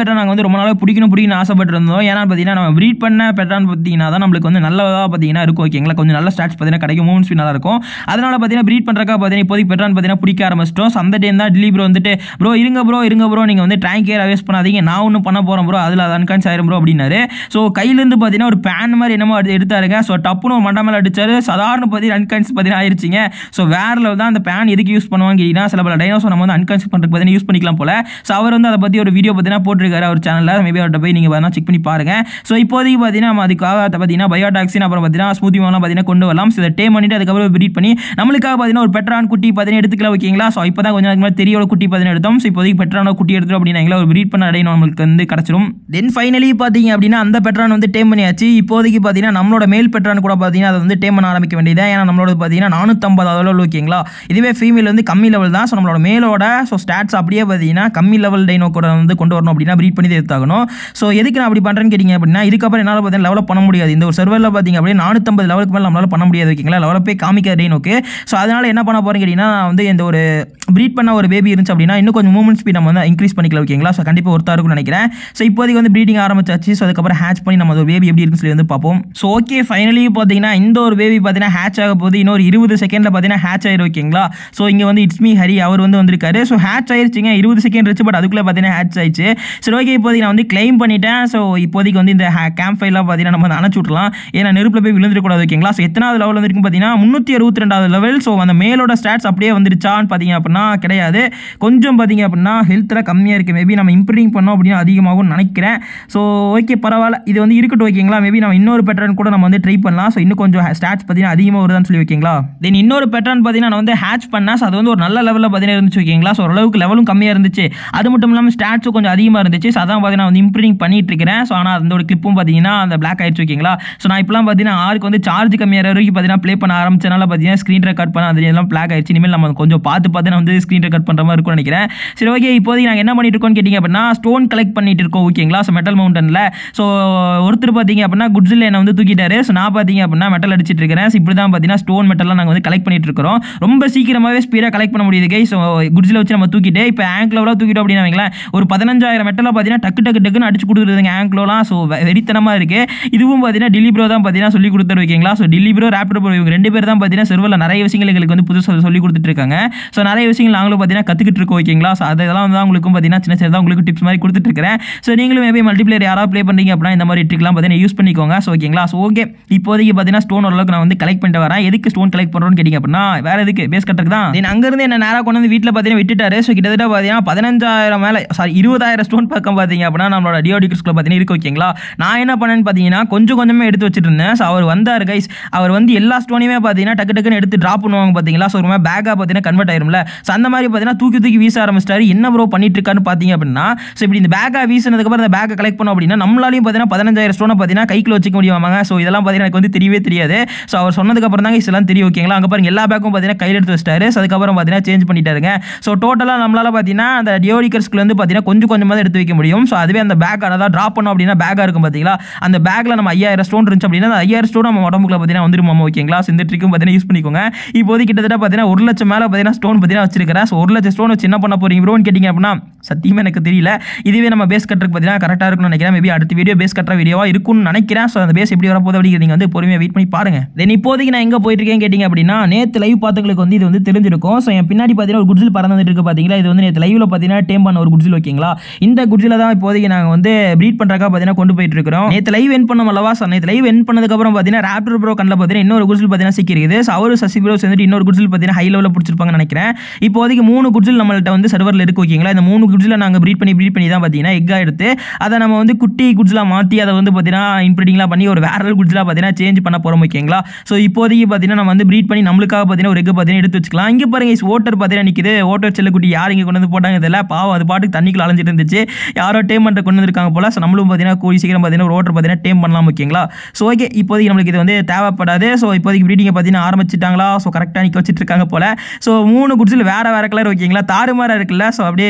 ரொம்ப நாளாக பிடிக்கணும் பிடிக்கணும் ஆசைப்பட்டு இருந்தோம் ஏன்னா பார்த்தீங்கன்னா நம்ம ப்ரீட் பண்ண பெட்ரான் பார்த்தீங்கன்னா தான் நம்மளுக்கு வந்து நல்லதாக பார்த்தீங்கன்னா இருக்கும் ஓகேங்களா கொஞ்சம் நல்ல ஸ்டாட்ஸ் பார்த்தீங்கன்னா கிடைக்கும் மூவ்மெண்ட் ஸ்பீட் நல்லா இருக்கும் அதனால பார்த்தீங்கன்னா ப்ரீட் பண்ணுறக்கா பார்த்தீங்கன்னா இப்போதைக்கு பெட்ரான் பார்த்தீங்கன்னா பிடிக்க ஆரம்பிச்சிட்டோம் ஸோ அந்த டைம் தான் டில்லி ப்ரோ வந்துட்டு ப்ரோ இருங்க ப்ரோ இருங்க ப்ரோ நீங்கள் வந்து டேங்க் கேர் வேஸ்ட் பண்ணாதீங்க நான் ஒன்றும் பண்ண போகிறேன் ப்ரோ அதில் அது அன்கான்ஸ் ஆயிரும் ப்ரோ அப்படின்னாரு ஸோ கையிலேருந்து பார்த்தீங்கன்னா ஒரு பேன் மாதிரி என்னமோ எடுத்து எடுத்தாருங்க ஸோ டப்புன்னு ஒரு மண்டை மேலே அடிச்சாரு சாதாரண பார்த்தீங்கன்னா அன்கான்ஸ் பார்த்தீங்கன்னா ஆயிருச்சுங்க ஸோ வேற லெவல் தான் அந்த பேன் எதுக்கு யூஸ் பண்ணுவாங்க கேட்டீங்கன்னா சில பல டைனோசர் நம்ம வந்து அன்கான்ஸ் பண்ணுறதுக்கு பார்த்தீங்கன்னா யூஸ் பண்ணிக்கலாம் போல ஸோ அவர் வந்து அதை பற்றி ஒரு வீடியோ பார்த்தீங்கன்னா போட்டிருக்காரு அவர் சேனலில் மேபி அவர்கிட்ட போய் நீங்கள் வேணா செக் பண்ணி பாருங்க ஸோ இப்போதைக்கு பார்த்தீங்கன்னா நம்ம அதுக்காக பார்த்தீங்கன்னா பயோடாக்சின் அப்புறம் பார்த்தீங்கன்னா ஸ்மூத்தி மாலாம் பார்த்தீங்கன்னா கொண்டு வரலாம் ஸோ இதை டே பண்ணிட்டு அதுக்கப்புறம் ப்ரீட் பண்ணி நம்மளுக்காக பார்த்தீங்கன்னா ஒரு பெட்ரான் குட்டி பார்த்தீங்கன்னா எடுத்துக்கலாம் ஓகேங்களா ஸோ இப்போ தான் கொஞ்சம் நாளைக்கு முன்னாடி தெரிய குட்டி பார்த்தீங்கன்னா எடுத்தோம் ஸோ இப்போதைக்கு பெட்ரான குட்டி எடுத்துரும் அப்படின்னா ஒரு ப்ரீட் பண்ண அடைய நம்மளுக்கு வந்து கிடச்சிரும் தென் ஃபைனலி பார்த்தீங்க அப்படின்னா அந்த பெட்ரான் வந்து டேம் பண்ணியாச்சு இப்போதைக்கு பார்த்தீங்கன்னா நம்மளோட மேல் பெட்ரான் கூட பார்த்தீங்கன்னா அதை வந்து டேம் பண்ண ஆரம்பிக்க வேண்டியது ஏன்னா நம்மளோட பார்த்தீங்கன்னா நானூற்றம்பது அளவில் ஓகேங்களா இதுவே ஃபீமேல் வந்து கம்மி லெவல் தான் ஸோ நம்மளோட மேலோட ஸோ ஸ்டாட்ஸ் அப்படியே பார்த்தீங்கன்னா கம்மி லெவல் டைனோ கூட வந்து கொண்டு வரணும் அப்படின்னா ப்ரீட் பண்ணி எடுத்தாகணும் ஸோ எதுக்கு நான் அப்படி பண்ணுறேன்னு கேட்டிங்க அப்படின்னா இதுக்கப்புறம் என்னால் பார்த்தீங்கன்னா லெவலப் பண்ண முடியாது இந்த ஒரு சர்வரில் பார்த்தீங்க அப்படின்னா நானூற்றம்பது லெவலுக்கு மேலே நம்மளால் பண்ண முடியாது ஓகேங்களா லெவலப் போய் காமிக்க டைனோக்கு ஸோ அதனால் என்ன பண்ண போகிறேன் கேட்டிங்கன்னா நான் வந்து இந்த ஒரு ப்ரீட் பண்ண ஒரு பேபி இருந்துச்சு அப்படின்னா இன்னும் கொஞ்சம் மூமெண்ட் ஸ்பீட் நம்ம வந்து இன்க்ரீஸ் பண்ணிக்கலாம் ஓகேங்களா ஸோ கண்டிப்பாக ஒருத்தா இருக்கும்னு நினைக்கிறேன் ஸோ இப்போதைக்கு வந்து ப்ரீடிங் ஆரம்பிச்சாச்சு ஸோ அதுக்கப்புறம் ஹேட்ச் பண்ணி நம்ம ஒரு பேபி எப்படி இருக்குன்னு சொல்லி வந்து பார்ப்போம் ஸோ ஓகே ஃபைனலி பார்த்தீங்கன்னா இந்த ஒரு பேபி பார்த்தீங்கன்னா ஹேட்ச் ஆக போகுது இன்னொரு இருபது செகண்டில் பார்த்தீங்கன்னா ஹேட்ச் ஆயிரும் ஓகேங்களா ஸோ இங்கே வந்து இட்ஸ் மீ ஹரி அவர் வந்து வந்திருக்காரு ஸோ ஹேட்ச் ஆயிருச்சுங்க இருபது செகண்ட் இருந்துச்சு பட் அதுக்குள்ளே பார்த்தீங்கன்னா ஹேட்ச் ஆயிடுச்சு சரி ஓகே இப்போதைக்கு நான் வந்து கிளைம் பண்ணிட்டேன் ஸோ இப்போதைக்கு வந்து இந்த கேம்ப் ஃபைலாம் பார்த்தீங்கன்னா நம்ம வந்து அணைச்சு விட்றலாம் ஏன்னா நெருப்பில் போய் விழுந்துடக்கூடாது ஓகேங்களா ஸோ எத்தனாவது லெவல் வந்துருக்கு பார்த்தீங்கன்னா முந்நூற்றி அறுபத்தி ரெண்டாவது லெவல் ஸோ அந்த மேலோட ஸ்டாட்ஸ் அப்படியே வந்துருச்சான்னு பார்த்தீங்க அப்படின்னா கிடையாது கொஞ்சம் பார்த்தீங்க அப்படின்னா ஹெல்த்தில் கம்மியாக இருக்குது மேபி நம்ம இம்ப்ரூவிங் பண்ணோம் அப்படின்னு அதிகமாகும்னு நினைக்கிறேன் ஸோ ஓகே பரவாயில்ல இது வந்து இருக்கட்டும் ஓகேங்களா மேபி நம்ம இன்னொரு பேட்டர்ன் கூட நம்ம வந்து ட்ரை பண்ணலாம் ஸோ இன்னும் கொஞ்சம் ஸ்டாட்ஸ் பார்த்தீங்கன்னா அதிகமாக வருதான்னு சொல்லி வைக்கீங்களா தென் இன்னொரு பேட்டர்ன் பார்த்தீங்கன்னா நான் வந்து ஹேட்ச் பண்ணேன் ஸோ அது வந்து ஒரு நல்ல லெவலில் பார்த்தீங்கன்னா இருந்துச்சு ஓகேங்களா ஸோ ஓரளவுக்கு லெவலும் கம்மியாக இருந்துச்சு அது மட்டும் இல்லாமல் ஸ்டாட்ஸும் கொஞ்சம் அதிகமாக இருந்துச்சு ஸோ அதான் பார்த்தீங்கன்னா வந்து இம்ப்ரூவிங் பண்ணிட்டு இருக்கிறேன் ஸோ ஆனால் அந்த ஒரு கிளிப்பும் பார்த்தீங்கன்னா அந்த பிளாக் ஆயிடுச்சு ஓகேங்களா ஸோ நான் இப்பலாம் பார்த்தீங்கன்னா ஆருக்கு வந்து சார்ஜ் கம்மியாக வரைக்கும் பார்த்தீங்கன்னா ப்ளே பண்ண ஆரம்பிச்சனால பார்த்தீங்கன்னா ஸ்க்ரீன் ரெக்கார்ட் பண்ண அது எல்லாம் பிளாக் ஆயிடுச்சு இனிமேல் நம்ம கொஞ்சம் பார்த்து பார்த்து நான் வந்து ஸ்க்ரீன் ரெக்கார்ட் பண்ணுற மாதிரி இருக்கும்னு நினைக்கிறேன் சரி ஓகே இப்போதைக்கு நாங்கள் என்ன பண்ணிட்டு இருக்கோம்னு கேட்டிங்க அப்படின்னா ஸ்டோன் கலெக்ட் பண்ணிட்டு இருக்கோம் ஓகேங்களா ஸோ மெட்டல் மவுண்டனில் ஸோ ஒருத்தர் பார்த்தீங்க அப்படின்னா குட்ஸில் என்னை வந்து தூக்கிட்டாரு ஸோ நான் பார்த்தீங்க அப்படின்னா மெட்டல் அடிச்சிட்டு இருக்கிறேன் ஸோ இப்படி தான் பார்த்தீங்கன்னா ஸ்டோன் மெட்டல்லாம் நாங்கள் வந்து கலெக்ட் பண்ணிட்டு இருக்கிறோம் ரொம்ப சீக்கிரமாகவே ஸ்பீடாக கலெக்ட் பண்ண முடியுது கை ஸோ குட்ஸில் வச்சு நம்ம தூக்கிட்டு இப்போ ஆங்க்லோலாம் தூக்கிட்டோம் அப்படின்னு வைங்களேன் ஒரு பதினஞ்சாயிரம் மெட்டலாக பார்த்தீங்கன்னா டக்கு டக்கு டக்குன்னு அடிச்சு கொடுத்துருதுங்க ஆங்க்லோலாம் ஸோ வெறித்தனமாக இருக்குது இதுவும் பார்த்தீங்கன்னா டில்லி ப்ரோ தான் பார்த்தீங்கன்னா சொல்லி கொடுத்துரு ஓகேங்களா so Dilli bro raptor bro இவங்க ரெண்டு பேர் தான் பார்த்தீங்கன்னா செர்வரில் நிறைய விஷயங்கள் எங்களுக்கு வந்து புதுசாக சொல்லி கொடுத்துட்டு இருக்காங்க ஸோ நிறைய விஷயங்கள் நாங்களும் பார்த்தீங்கன்னா கற்றுக்கிட்டு இருக்கோம் ஓகேங்களா ஸோ அதெல்லாம் வந்து உங்களுக்கும் பார்த்தீங்கன்னா சின்ன சின்னதாக உங்களுக்கு டிப்ஸ் மாதிரி கொடுத்துட்டு இருக்கிறேன் ஸோ நீங்களும் மேபி மல்டிப்ளேயர் யாராவது ப்ளே பண்ணுறீங்க அப்படின்னா இந்த மாதிரி ட்ரிக்லாம் பார்த்தீங்கன்னா யூஸ் பண்ணிக்கோங்க ஸோ ஓகேங்களா ஸோ ஓகே இப்போதைக்கு பார்த்தீங்கன்னா ஸ்டோன் ஓரளவுக்கு நான் வந்து கலெக்ட் பண்ணிட்டு வரேன் எதுக்கு ஸ்டோன் கலெக்ட் பண்ணுறோன்னு கேட்டிங்க அப்படின்னா வேற எதுக்கு பேஸ் கட்டுறதுக்கு தான் தென் அங்கேருந்து என்ன நேராக கொண்டு வந்து வீட்டில் பார்த்தீங்கன்னா விட்டுட்டாரு ஸோ கிட்டத்தட்ட பார்த்தீங்கன்னா பதினஞ்சாயிரம் மேலே சாரி இருபதாயிரம் ஸ்டோன் பக்கம் பார்த்தீங்க அப்படின்னா நம்மளோட டியோடிக்ஸ்குள்ள பார்த்தீங்கன்னா இருக்கு ஓகேங்களா நான் என்ன பண்ணேன்னு பார்த்தீங்கன்னா கொஞ்சம் கொஞ்சமே எடுத்து வச்சுட்டு இருந்தேன் ஸோ அவர் வந்தார் கைஸ் அவர் வந்து எல்லா ஸ்டோனையுமே பார்த்தீங்கன்னா டக்கு டக்குன்னு எடுத்து ட்ராப் பண்ணுவாங்க பார்த்தீங்களா ஸோ ஒரு மாதிரி பேக்காக பார்த்தீங்கன்னா கன்வெர்ட் ஆயிரும்ல ஸோ அந்த மாதிரி பார்த்தீங்கன்னா தூக்கி தூக்கி வீச ஆரம்பிச்சிட்டாரு என்ன ப்ரோ பண்ணிட்டு இருக்கான்னு பார்த்தீங்க அப்படின்னா ஸோ இப்படி இந்த பேக்கை வீசினதுக்கப்புறம் இந்த பேக்கை கலெக்ட் பண்ணோம் அப்படின்னா நம்மளாலையும் பார்த்தீங்கன்னா பதினஞ்சாயிரம் ஸ்டோனை பார்த்தீங்கன்னா கைக்குள்ள வச்சுக்க முடியுமாங்க ஸோ இதெல்லாம் பார்த்தீங்கன்னா எனக்கு வந்து தெரியவே தெரியாது ஸோ அவர் சொன்னதுக்கப்புறம் தாங்க இதெல்லாம் தெரியும் ஓகேங்களா அங்கே பாருங்க எல்லா பேக்கும் பார்த்தீங்கன்னா கையில் எடுத்து வச்சிட்டாரு ஸோ அதுக்கப்புறம் பார்த்தீங்கன்னா சேஞ்ச் பண்ணிட்டாருங்க ஸோ டோட்டலாக நம்மளால பார்த்தீங்கன்னா அந்த டியோடிக்கர்ஸ்க்கு வந்து பார்த்தீங்கன்னா கொஞ்சம் கொஞ்சமாக தான் எடுத்து வைக்க முடியும் ஸோ அதுவே அந்த பேக் அதாவது ட்ராப் பண்ணோம் அப்படின்னா பேக்காக இருக்கும் பார்த்தீங்களா அந்த பேக்கில் நம்ம ஐயாயிரம் ஸ்டோன் இருந்துச்சு அப்படின்னா அந்த ஐயாயிரம் ஸ்டோன் நம்ம உடம்புக்குள்ள பார்த்தீங்கன்னா வந்துருமா ஓகேங்களா ஸோ இந்த ட்ரிக்கும் பார்த்தீங்கன்னா யூஸ் பண்ணிக்கோங்க இப்போதைக்கு கிட்டத்தட்ட பார்த்தீங்கன்னா ஒரு லட்சம் மேலே பார்த்தீங்கன்னா ஸ்டோன் பார்த்தீங்கன்னா வச்சிருக்கிறேன் ஸோ ஒரு லட்சம் ஸ்டோன் வச்சு என்ன பண்ண போறீங்க ப்ரோன்னு கேட்டிங்க அப்படின்னா சத்தியமாக எனக்கு தெரியல இதுவே நம்ம பேஸ் கட்டுறதுக்கு பார்த்தீங்கன்னா கரெக்டாக இருக்கும்னு நினைக்கிறேன் மேபி அடுத்த வீடியோ பேஸ் கட்டுற வீடியோவாக இருக்கும்னு நினைக்கிறேன் ஸோ அந்த பேஸ் எப்படி வரப்போகுது அப்படிங்கிறது நீங்கள் வந்து பொறுமையாக வெயிட் பண்ணி பாருங்க தென் இப்போதைக்கு நான் எங்கே போயிட்டு இருக்கேன் கேட்டிங்க அப்படின்னா நேற்று லைவ் பார்த்தவங்களுக்கு வந்து இது வந்து தெரிஞ்சிருக்கும் ஸோ என் பின்னாடி பார்த்தீங்கன்னா ஒரு குட்ஸில் பறந்துட்டு இருக்கு பார்த்தீங்களா இது வந்து நேற்று லைவ்ல பார்த்தீங்கன்னா டேம் பண்ண ஒரு குட்ஸில் ஓகேங்களா இந்த குட்ஸில் தான் இப்போதைக்கு நாங்கள் வந்து ப்ரீட் பண்ணுறக்கா பார்த்தீங்கன்னா கொண்டு போயிட்டு இருக்கிறோம் நேற்று லைவ் என் பண்ணோம் அல்லவா ஸோ நேற்று லைவ் என் பண்ணதுக்கப்புறம் பார்த்தீங்கன்னா ராப்டர் ப்ரோ கண்ணில் பார்த்தீங்கன்னா இன்னொரு குட்ஸில் பார்த்தீங்கன்னா சிக்கிருக்குது ஸோ அவரு சசி ப்ரோ சேர்ந்துட்டு இன்னொரு குட்ஸில் பார்த்தீங்கன்னா ஹை லெவலில் பிடிச்சிருப்பாங்கன்னு நினைக்கிறேன் இப்போதைக்கு மூணு குட்ஸில் நம்மள்ட்ட வந்து சர்வரில் இருக்கு ஓகேங்களா இந்த மூணு குட்ஸில் நாங்கள் ப்ரீட் பண்ணி ப்ரீட் பண்ணி தான் பார்த்தீங்கன்னா எக்கா எடுத்து அதை நம்ம வந்து குட்டி குட்ஸ்லாம் மாற்றி அதை வந்து பார்த்தீங்கன்னா இன்ப்ரீடிங்லாம் பண்ணி ஒரு வேற குட்ஸ்லாம் பார்த்தீங்கன்னா சேஞ்ச் பண்ண போகிறோம் ஓகேங்களா ஸோ இப்போதைக்கு பார்த்தீங்கன்னா நம்ம வந்து ப்ரீட் பண்ணி நம்மளுக்காக பார்த்தீங்கன்னா ஒரு எக்கு பார்த்தீங்கன்னா எடுத்து வச்சுக்கலாம் இங்கே பாருங்க ஓட்டர் பார்த்தீங்கன்னா நிற்குது ஓட்டர் செல்லக்குட்டி யார் இங்கே கொண்டு வந்து போட்டாங்க தெரியல பாவம் அது பாட்டுக்கு தண்ணிக்குள்ள அலைஞ்சிட்டு இருந்துச்சு யாரோ டேம் பண்ணுற கொண்டு வந்திருக்காங்க போல ஸோ நம்மளும் பார்த்தீங்கன்னா கூடி சீக்கிரம் பார்த்தீங்கன்னா ஒரு ஓட்டர் பார்த்தீங்கன்னா டேம் பண்ணலாம் ஓகேங்களா ஸோ ஓகே இப்போதைக்கு நம்மளுக்கு இது வந்து தேவைப்படாது ஸோ இப்போதைக்கு ப்ரீடிங்கை பார்த்தீங்கன்னா ஆரம்பிச்சிட்டாங்களா ஸோ கரெக்டாக நிற்க வச்சுட்டு இருக்காங்க போல ஸோ மூணு குட்ஸில் வேற வேற கலர் ஓகேங்களா தாறுமாறா இருக்குல்ல ஸோ அப்படியே ப்ளூ கலர்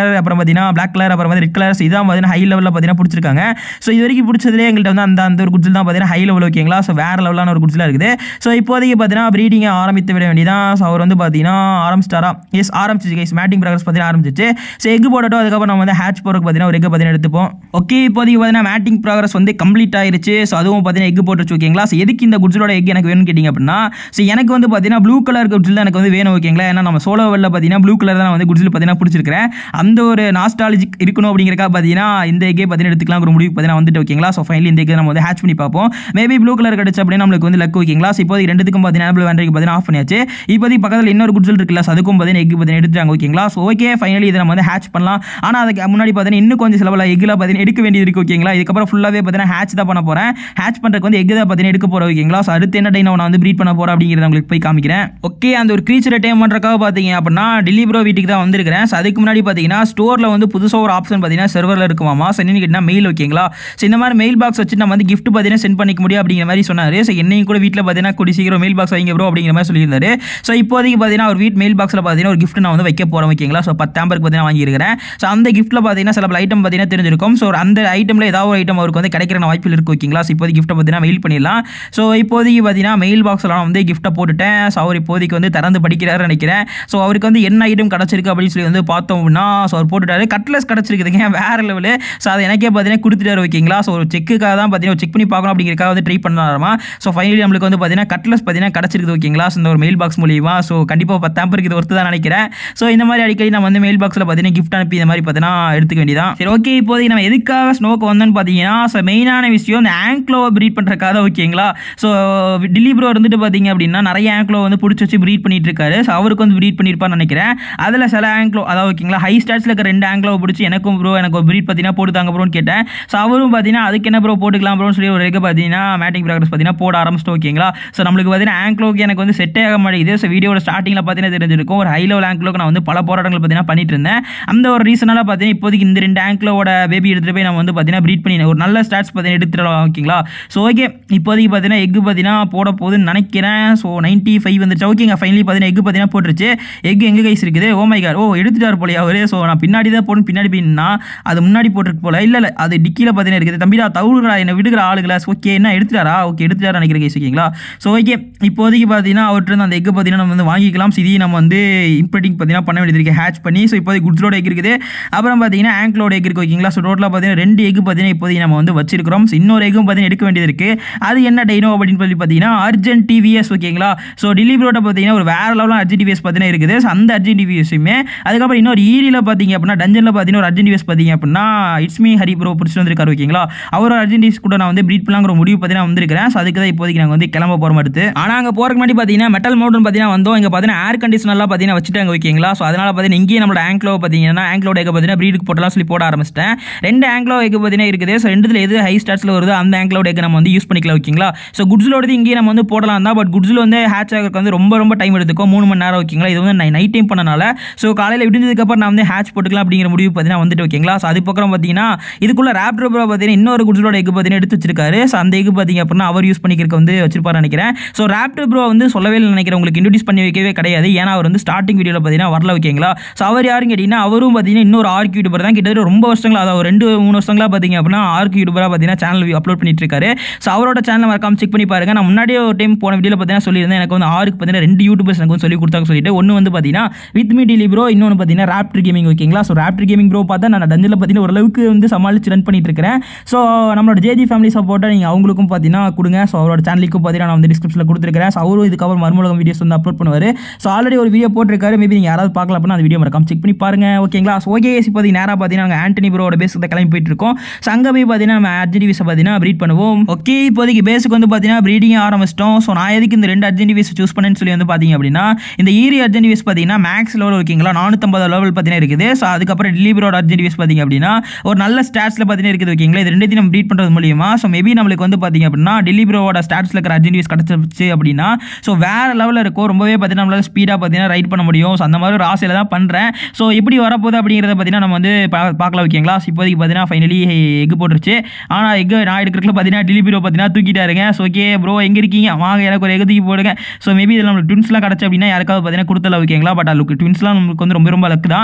கலர் அப்புறம் பார்த்தீங்கன்னா பிளாக் கலர் அப்புறம் வந்து ரெட் கலர்ஸ் இதான் பார்த்தீங்கன்னா ஹை லெவலில் பார்த்தீங்கன்னா பிடிச்சிருக்காங்க ஸோ இது வரைக்கும் பிடிச்சதுலேயே எங்கள்கிட்ட வந்து அந்த அந்த ஒரு குட்ஸில் தான் பார்த்தீங்கன்னா ஹை லெவல் ஓகேங்களா ஸோ வேறு லெவலான ஒரு குட்ஸில் இருக்குது ஸோ இப்போதைக்கு பார்த்தீங்கன்னா ப்ரீடிங்கை ஆரம்பித்து விட வேண்டியதான் ஸோ அவர் வந்து பார்த்தீங்கன்னா ஆரம்பிச்சிட்டாரா எஸ் ஆரம்பிச்சிச்சு கைஸ் மேட்டிங் ப்ராக்ரஸ் பார்த்தீங்கன்னா ஆரம்பிச்சிச்சு ஸோ எக் போடட்டும் அதுக்கப்புறம் நம்ம வந்து ஹேட்ச் போகிறதுக்கு பார்த்தீங்கன்னா ஒரு எக் பார்த்தீங்கன்னா எடுத்துப்போம் ஓகே இப்போதைக்கு பார்த்தீங்கன்னா மேட்டிங் ப்ராக்ரஸ் வந்து கம்ப்ளீட் ஆயிருச்சு ஸோ அதுவும் பார்த்தீங்கன்னா எக் போட்டுருச்சு ஓகேங்களா ஸோ எதுக்கு இந்த குட்ஸோட எக் எனக்கு வேணும்னு கேட்டிங்க அப்படின்னா ஸோ எனக்கு வந்து பார்த்தீங்கன்னா ப்ளூ கலர் குட்ஸில் எனக்கு வந்து வேணும் ஓகேங்களா ஏன்னா நம்ம சோலோ வெல்ல பார்த்தீங்கன்னா ப்ளூ கலர் தான் நான் வந்து குட்ஸில் பார்த்தீங்கன்னா பிடிச்சிருக்கிறேன் அந்த ஒரு நாஸ்டாலஜிக் இருக்கணும் அப்படிங்கிறக்கா பார்த்தீங்கன்னா இந்த எக்கே பார்த்தீங்கன்னா எடுத்துக்கலாம் ஒரு முடிவு பார்த்தீங்கன்னா வந்துட்டு ஓகேங்களா ஸோ ஃபைனலி இந்த எக்கை நம்ம வந்து ஹேட்ச் பண்ணி பார்ப்போம் மேபி ப்ளூ கலர் கிடச்சு அப்படின்னா நம்மளுக்கு வந்து லக் ஓகேங்களா ஸோ இப்போதைக்கு ரெண்டுத்துக்கும் பார்த்தீங்கன்னா ஆப்பிள் வேண்டருக்கு பார்த்தீங்கன்னா ஆஃப் பண்ணியாச்சு இப்போதைக்கு பக்கத்தில் இன்னொரு குட்ஸில் இருக்குல்ல so அதுக்கும் பார்த்தீங்கன்னா எக் பார்த்தீங்கன்னா எடுத்துட்டாங்க ஓகேங்களா ஸோ ஓகே ஃபைனலி இதை நம்ம வந்து ஹேட்ச் பண்ணலாம் ஆனால் அதுக்கு முன்னாடி பார்த்தீங்கன்னா இன்னும் கொஞ்சம் சில பல எக்கில் பார்த்தீங்கன்னா எடுக்க வேண்டியது இருக்குது ஓகேங்களா இதுக்கப்புறம் ஃபுல்லாகவே பார்த்தீங்கன்னா ஹேட்ச் தான் பண்ண போகிறேன் ஹேட்ச் பண்ணுறதுக்கு வந்து எக் தான் பார்த்தீங்கன்னா எடுக்க போகிறோம் ஓகேங்களா ஸோ அடுத்து என்ன டைம் நான் வந்து ப்ரீட் பண்ண போகிறேன் அப்படிங்கிறத உங்களுக்கு போய் காமிக்கிறேன் ஓகே அந்த ஒரு க்ரீச்சரை டைம் பண்ணுறக்காக பார்த்தீங்க அப்படின்னா டெல்லி ப்ரோ வீட்டுக்கு தான் வந்திருக்கிறேன் ஸோ அதுக்கு முன்னாடி பார்த்தீங்கன்னா ஸ்டோரில் வந்து புதுசாக ஒரு ஆப்ஷன் பார்த்தீங்கன்னா சர்வரில் இருக்குமாமா ஸோ என்னன்னு கேட்டிங்கன்னா மெயில் ஓகேங்களா ஸோ இந்த மாதிரி மெயில் பாக்ஸ் வச்சு நம்ம வந்து gift பார்த்தீங்கன்னா சென்ட் பண்ணிக்க முடியும் அப்படிங்கிற மாதிரி சொன்னார் ஸோ என்னையும் கூட வீட்டில் பார்த்தீங்கன்னா கூடி சீக்கிரம் மெயில் பாக்ஸ் வைங்க ப்ரோ அப்படிங்கிற மாதிரி சொல்லியிருந்தாரு ஸோ இப்போதைக்கு பார்த்தீங்கன்னா ஒரு வீட் மெயில் பாக்ஸில் பார்த்தீங்கன்னா ஒரு gift நான் வந்து வைக்க போகிறேன் ஓகேங்களா ஸோ பத்து ஆம்பருக்கு பார்த்தீங்கன்னா வாங்கியிருக்கிறேன் ஸோ அந்த கிஃப்ட்டில் பார்த்தீங்கன்னா சில ஐட்டம் பார்த்தீங்கன்னா தெரிஞ்சிருக்கும் ஸோ அந்த ஐட்டமில் ஏதாவது ஒரு ஐட்டம் அவருக்கு வந்து கிடைக்கிற வாய்ப்பில் இருக்குது ஓகேங்களா ஸோ இப்போதைக்கு கிஃப்ட்டை பார்த்தீங்கன்னா மெயில் பண்ணிடலாம் ஸோ இப்போதைக்கு பார்த்தீங்கன்னா மெயில் பாக்ஸில் நான் வந்து கிஃப்ட்டை போட்டுட்டேன் ஸோ அவர் இப்போதைக்கு வந்து திறந்து படிக்கிறாருன்னு நினைக்கிறேன் ஸோ அவருக்கு வந்து என்ன ஐட்டம் கிடச்சிருக்கு அப்படின்னு சொல்லி வந்து பார்த்தோம் அப்படின்னா ஸோ அவர் போட்டுட்டாரு கட்லஸ் கிடச்சிருக்குதுங்க வேறு லெவலு ஸோ அதை எனக்கே பார்த்தீங்கன்னா கொடுத்துட்டாரு ஓகேங்களா ஸோ ஒரு செக்குக்காக தான் பார்த்தீங்கன்னா செக் பண்ணி பார்க்கணும் அப்படிங்கிறக்காக வந்து ட்ரை பண்ணலாமா ஸோ ஃபைனலி நம்மளுக்கு வந்து பார்த்தீங்கன்னா கட்லஸ் பார்த்தீங்கன்னா கிடச்சிருக்குது ஓகேங்களா ஸோ இந்த ஒரு மெயில் பாக்ஸ் மூலியமா ஸோ கண்டிப்பாக பத்தாம்பருக்கு இது ஒருத்து தான் நினைக்கிறேன் ஸோ இந்த மாதிரி அடிக்கடி நம்ம வந்து மெயில் பாக்ஸில் பார்த்தீங்கன்னா கிஃப்ட் அனுப்பி இந்த மாதிரி பார்த்தீங்கன்னா எடுத்துக்க வேண்டியதான் சரி ஓகே இப்போதைக்கு நம்ம எதுக்காக ஸ்னோக்கு வந்தோன்னு பார்த்தீங்கன்னா ஸோ மெயினான விஷயம் இந்த ஆங்க்லோவை ப்ரீட் பண்ணுறக்காக தான் ஓகேங்களா ஸோ டில்லி ப்ரோ இருந்துட்டு பார்த்தீங்க அப்படின்னா நிறைய ஆங்க்லோ வந்து பிடிச்சி வச்சு ப்ரீட் பண்ணிட்டு இருக்காரு ஸோ அவருக்கு வந்து ப்ரீட் பண்ணியிருப்பான்னு நினைக்கிறேன் அதில் சில ஆங்க்லோ அதாவது ஓகேங்களா ஹை ஸ்டாட்ஸில் இருக்க ரெண்டு ஆங்க்லோ பிடிச்சி எனக்கும் ப்ரோ எனக்கு ஒரு ப்ரீட் பார்த்தீங்கன்னா போட்டு தாங்க ப்ரோன்னு கேட்டேன் ஸோ அவரும் பார்த்தீங்கன்னா அதுக்கு என்ன ப்ரோ போட்டுக்கலாம் ப்ரோன்னு சொல்லி ஒரு ரெக்க பார்த்தீங்கன்னா மேட்டிங் ப்ராக்ரஸ் பார்த்தீங்கன்னா போட ஆரம்பிச்சிட்டோம் ஓகேங்களா ஸோ நம்மளுக்கு பார்த்தீங்கன்னா ஆங்க்லோக்கு எனக்கு வந்து செட்டே ஆக மாட்டேங்குது ஸோ வீடியோட ஸ்டார்டிங்கில் பார்த்தீங்கன்னா தெரிஞ்சிருக்கும் ஒரு ஹை லெவல் ஆங்க்லோக்கு நான் வந்து பல போராட்டங்கள் பார்த்தீங்கன்னா பண்ணிட்டு இருந்தேன் அந்த ஒரு ரீசனால பார்த்தீங்கன்னா இப்போதைக்கு இந்த ரெண்டு ஆங்க்லோட பேபி எடுத்துகிட்டு போய் நம்ம வந்து பார்த்தீங்கன்னா ப்ரீட் பண்ணி ஒரு நல்ல ஸ்டாட்ஸ் பார்த்தீங்கன்னா எடுத்துடலாம் ஓகேங்களா ஸோ ஓகே இப்போதைக்கு பார்த்தீங்கன்னா எக் பார்த்தீங்கன்னா போட போகுதுன்னு நினைக்கிறேன் ஸோ நைன்ட்டி ஃபைவ் வந்துருச்சு ஓகேங்க ஃபைனலி பார்த்தீங்கன்னா எக் பார்த்தீங்கன்னா போட்டுருச்சு எக் எங்கே கைஸ் இருக்குது ஓ மை கார் ஓ எடுத்துட்டார் போலயா அவரு ஸோ நான் பின்னாடி தான் போகணும் பின்னாடி போயின்னா அது முன்னாடி போட்டிருக்கு போல இல்லை இல்லை அது டிக்கியில் பார்த்தீங்கன்னா இருக்குது தம்பிடா தவுடுறா என்ன விடுகிற ஆளுகளா ஓகே என்ன எடுத்துட்டாரா ஓகே எடுத்துட்டாரா நினைக்கிறேன் கைஸ் ஓகேங்களா ஸோ ஓகே இப்போதைக்கு பார்த்தீங்கன்னா அவர்கிட்ட இருந்து அந்த எக் பார்த்தீங்கன்னா நம்ம வந்து வாங்கிக்கலாம் ஸோ இதையும் நம்ம வந்து இம்ப்ரெட்டிங் பார்த்தீங்கன்னா பண்ண வேண்டியது இருக்குது ஹேட்ச் பண்ணி ஸோ இப்போதைக்கு குட்ஸோட எக் இருக்குது அப்புறம் பார்த்தீங்கன்னா ஆங்க்லோட எக் இருக்குது ஓகேங்களா ஸோ டோட்டலாக பார்த்தீங்கன்னா ரெண்டு எக் பார்த்தீங்கன்னா இப்போதைக்கு நம்ம வந்து வச்சிருக்கிறோம் ஸோ இன்னொரு எக்கும் பார்த்தீங்கன்னா எடுக்க வேண்டியது இருக்குது அது என்ன டைனோ அப்படின்னு சொல்லி பார்த்தீங்கன்னா அர்ஜென்ட் டிவிஎஸ் ஓகேங்களா ஸோ டெலிவரியோட பார்த்தீங்கன்னா ஒரு வேறு லெவலில் அர்ஜென்ட் டிவிஎஸ் பார்த்தீங்கன்னா இருக்குது ஸோ அந்த அர்ஜென்ட் டிவிஎஸுமே அதுக்கப்புறம் இன்னொரு ஈரியில் பார்த்தீங்க அப்படின்னா டஞ்சனில் பார்த்தீங்கன்னா ஒரு அர்ஜென்ட் டிவிஎஸ் பார்த்தீங்க அப்படின்னா இட்ஸ் மீ ஹரி ப்ரோ பிடிச்சி வந்திருக்காரு ஓகேங்களா அவர் அர்ஜென்ட் டிவிஎஸ் கூட நான் வந்து ப்ரீட் பண்ணலாங்கிற முடிவு பார்த்தீங்கன்னா வந்திருக்கிறேன் ஸோ அதுக்கு தான் இப்போதைக்கு நாங்கள் வந்து கிளம்ப போகிற அடுத்து ஆனால் அங்கே போகிறக்கு முன்னாடி பார்த்தீங்கன்னா மெட்டல் மவுண்டன் பார்த்தீங்கன்னா வந்தோம் இங்கே பார்த்தீங்கன்னா ஏர் கண்டிஷனர்லாம் பார்த்தீங்கன்னா வச்சுட்டாங்க ஓகேங்களா ஸோ அதனால் பார்த்தீங்கன்னா இங்கேயும் நம்மளோட ஆங்க்லோ பார்த்தீங்கன்னா ஆங்க்லோட எக்கு பார்த்தீங்கன்னா ப்ரீடுக்கு போட்டலாம் சொல்லி போட ஆரம்பிச்சிட்டேன் ரெண்டு ஆங்க்லோ எக்கு பார்த்தீங்கன்னா இருக்குது ஸோ ரெண்டுத்தில் எது ஹை ஸ்டார்ட்ஸில் வருதோ அந்த ஆங்க்லோட எக்கு நம்ம வந்து யூஸ் பண்ணிக்கலாம் ஓகேங்களா ஸோ குட்ஸிலோடது இங்கேயே நம்ம வந்து போடலாம் தான் பட் குட்ஸில் வந்து ஹேட்ச் ஆகிறதுக்கு வந்து ரொம்ப ரொம்ப டைம் எடுத்துக்கும் மூணு மணி நேரம் ஓகேங்களா இது வந்து நைட் டைம் பண்ணனால ஸோ காலையில் விடிஞ்சதுக்கப்புறம் நான் வந்து ஹேட்ச் போட்டுக்கலாம் அப்படிங்கிற முடிவு பார்த்தீங்கன்னா வந்துட்டு ஓகேங்களா ஸோ அதுக்கப்புறம் பார்த்தீங்கன்னா இதுக்குள்ள ரேப்டர் ப்ரோ பார்த்தீங்கன்னா இன்னொரு குட்ஸோட எக்கு பார்த்தீங்கன்னா எடுத்து வச்சிருக்காரு ஸோ அந்த எக்கு பார்த்தீங்க அப்படின்னா அவர் யூஸ் பண்ணிக்கிறதுக்கு வந்து வச்சிருப்பாரு நினைக்கிறேன் ஸோ ரேப்டர் ப்ரோ வந்து சொல்லவே இல்லை நினைக்கிறேன் உங்களுக்கு இன்ட்ரடியூஸ் பண்ணி வைக்கவே கிடையாது ஏன்னா அவர் வந்து ஸ்டார்டிங் வீடியோவில் பார்த்தீங்கன்னா வரல ஓகேங்களா ஸோ அவர் யாருன்னு கேட்டிங்கன்னா அவரும் பார்த்தீங்கன்னா இன்னொரு ஆர்க் யூடியூபர் தான் கிட்டத்தட்ட ரொம்ப வருஷங்களா அதாவது ஒரு ரெண்டு மூணு வருஷங்களா பார்த்தீங்க அப்படின்னா ஆர்க் யூடியூபராக பார்த்தீங்கன்னா சேனல் அப்லோட் பண்ணிட்டு இருக்காரு ஸோ அவரோட சேனல் மறக்காம செக் பண்ணி பாருங்க நான் முன்னாடியே ஒரு டைம் போன வீடியோவில் பார்த்தீங்கன்னா சொல்லியிருந்தேன் எனக்கு வந்து ஆருக்கு பார்த்தீங்கன்னா ரெண்டு யூடியூபர்ஸ் எனக்கு வந்து சொல்லி கொடுத்தாங்க சொல்லிட்டு ஒன்று வந்து பார்த்தீங்கன்னா வித் மீ டிலி ப்ரோ இன்னொன்று பார்த்தீங்கன்னா ராப்டர் கேமிங் ஓகேங்களா ஸோ ராப்டர் கேமிங் ப்ரோ பார்த்தா நான் டஞ்சில் பார்த்தீங்கன்னா ஓரளவுக்கு வந்து சமாளிச்சு ரன் பண்ணிட்டு இருக்கிறேன் ஸோ நம்மளோட ஜேஜி ஃபேமிலி சப்போர்ட்டை நீங்கள் அவங்களுக்கும் பார்த்தீங்கன்னா கொடுங்க ஸோ அவரோட சேனலுக்கும் பார்த்தீங்கன்னா நான் வந்து டிஸ்கிரிப்ஷனில் கொடுத்துருக்கேன் ஸோ அவரும் இதுக்கப்புறம் மறுமுலகம் வீடியோஸ் வந்து அப்லோட் பண்ணுவார் ஸோ ஆல்ரெடி ஒரு வீடியோ போட்டிருக்காரு மேபி நீங்கள் யாராவது பார்க்கல அப்படின்னா அந்த வீடியோ மறக்காம செக் பண்ணி பாருங்க ஓகேங்களா ஸோ ஓகே இப்போதைக்கு நேராக பார்த்தீங்கன்னா நாங்கள் ஆண்டனி ப்ரோட பேஸுக்கு கிளம்பி போயிட்டு இருக்கோம் ஸோ அங்கே போய் பார்த்தீங்கன்னா நம்ம அர்ஜென்டிவிஸை பார்த்தீங்கன்னா ப்ரீட் பண்ணுவோம் ஓகே இப்போதைக்கு பேஸுக்கு வந்து பார்த்தீங்கன்னா ப்ரீடிங் ஆரம்பிச்சிட்டோம் ஸோ நான் எதுக்கு இந்த ரெண்டு அர்ஜென்டிவிஸ் சூஸ் பண்ணேன்னு சொல்லி வந்து பார்த்தீங்க அப்படின்னா இந்த ஈரி அர்ஜென்டிவிஸ் பார்த்தீங்கன்னா மேக்ஸ் லெவல் ஓகேங்களா நானூற்றம்பது லெவல் பார்த்தீங்கன்னா இருக்குது ஸோ அதுக்கப்புறம் டெலிவரோட அர்ஜென்டிவிஸ் பார்த்தீங்க அப்படின்னா ஒரு நல்ல ஸ்டாட்ஸில் பார்த்தீங்கன்னா இருக்குது ஓகேங்களா இது ரெண்டுத்தையும் நம்ம ப்ரீட் பண்ணுறது மூலியமா ஸோ மேபி நம்மளுக்கு வந்து பார்த்தீங்க அப்படின்னா டெலிவரோட ஸ்டாட்ஸில் இருக்கிற அர்ஜென்டிவிஸ் கிடச்சிருச்சு அப்படின்னா ஸோ வேறு லெவலில் இருக்கும் ரொம்பவே பார்த்தீங்கன்னா நம்மளால ஸ்பீடாக பார்த்தீங்கன்னா ரைட் பண்ண முடியும் ஸோ அந்த மாதிரி ஒரு ஆசையில் தான் பண்ணுறேன் ஸோ எப்படி வரப்போகுது அப்படிங்கிறத பார்த்தீங்கன்னா நம்ம வந்து பா- பார்க்கலாம் ஓகேங்களா ஸோ இப்போதைக்கு பார்த்தீங்கன்னா ஃபைனலி எக் போட்டுருச்சு ஆனால் எக் நான் எடுக்கிறதுல பார்த்தீங்கன்னா டெலிவரி பார்த்தீங்கன்னா தூக்கிட்டாருங்க ஸோ ஓகே ப்ரோ எங்கே இருக்கீங்க வாங்க எனக்கு ஒரு எக் தூக்கி போடுங்க ஸோ மேபி இதில் நம்மளுக்கு ட்வின்ஸ்லாம் கிடச்சி அப்படின்னா யாருக்காவது பார்த்தீங்கன்னா கொடுத்தல ஓகேங்களா பட் அதுக்கு ட்வின்ஸ்லாம் நம்மளுக்கு வந்து ரொம்ப ரொம்ப லக்கு தான் ஸோ ஓகே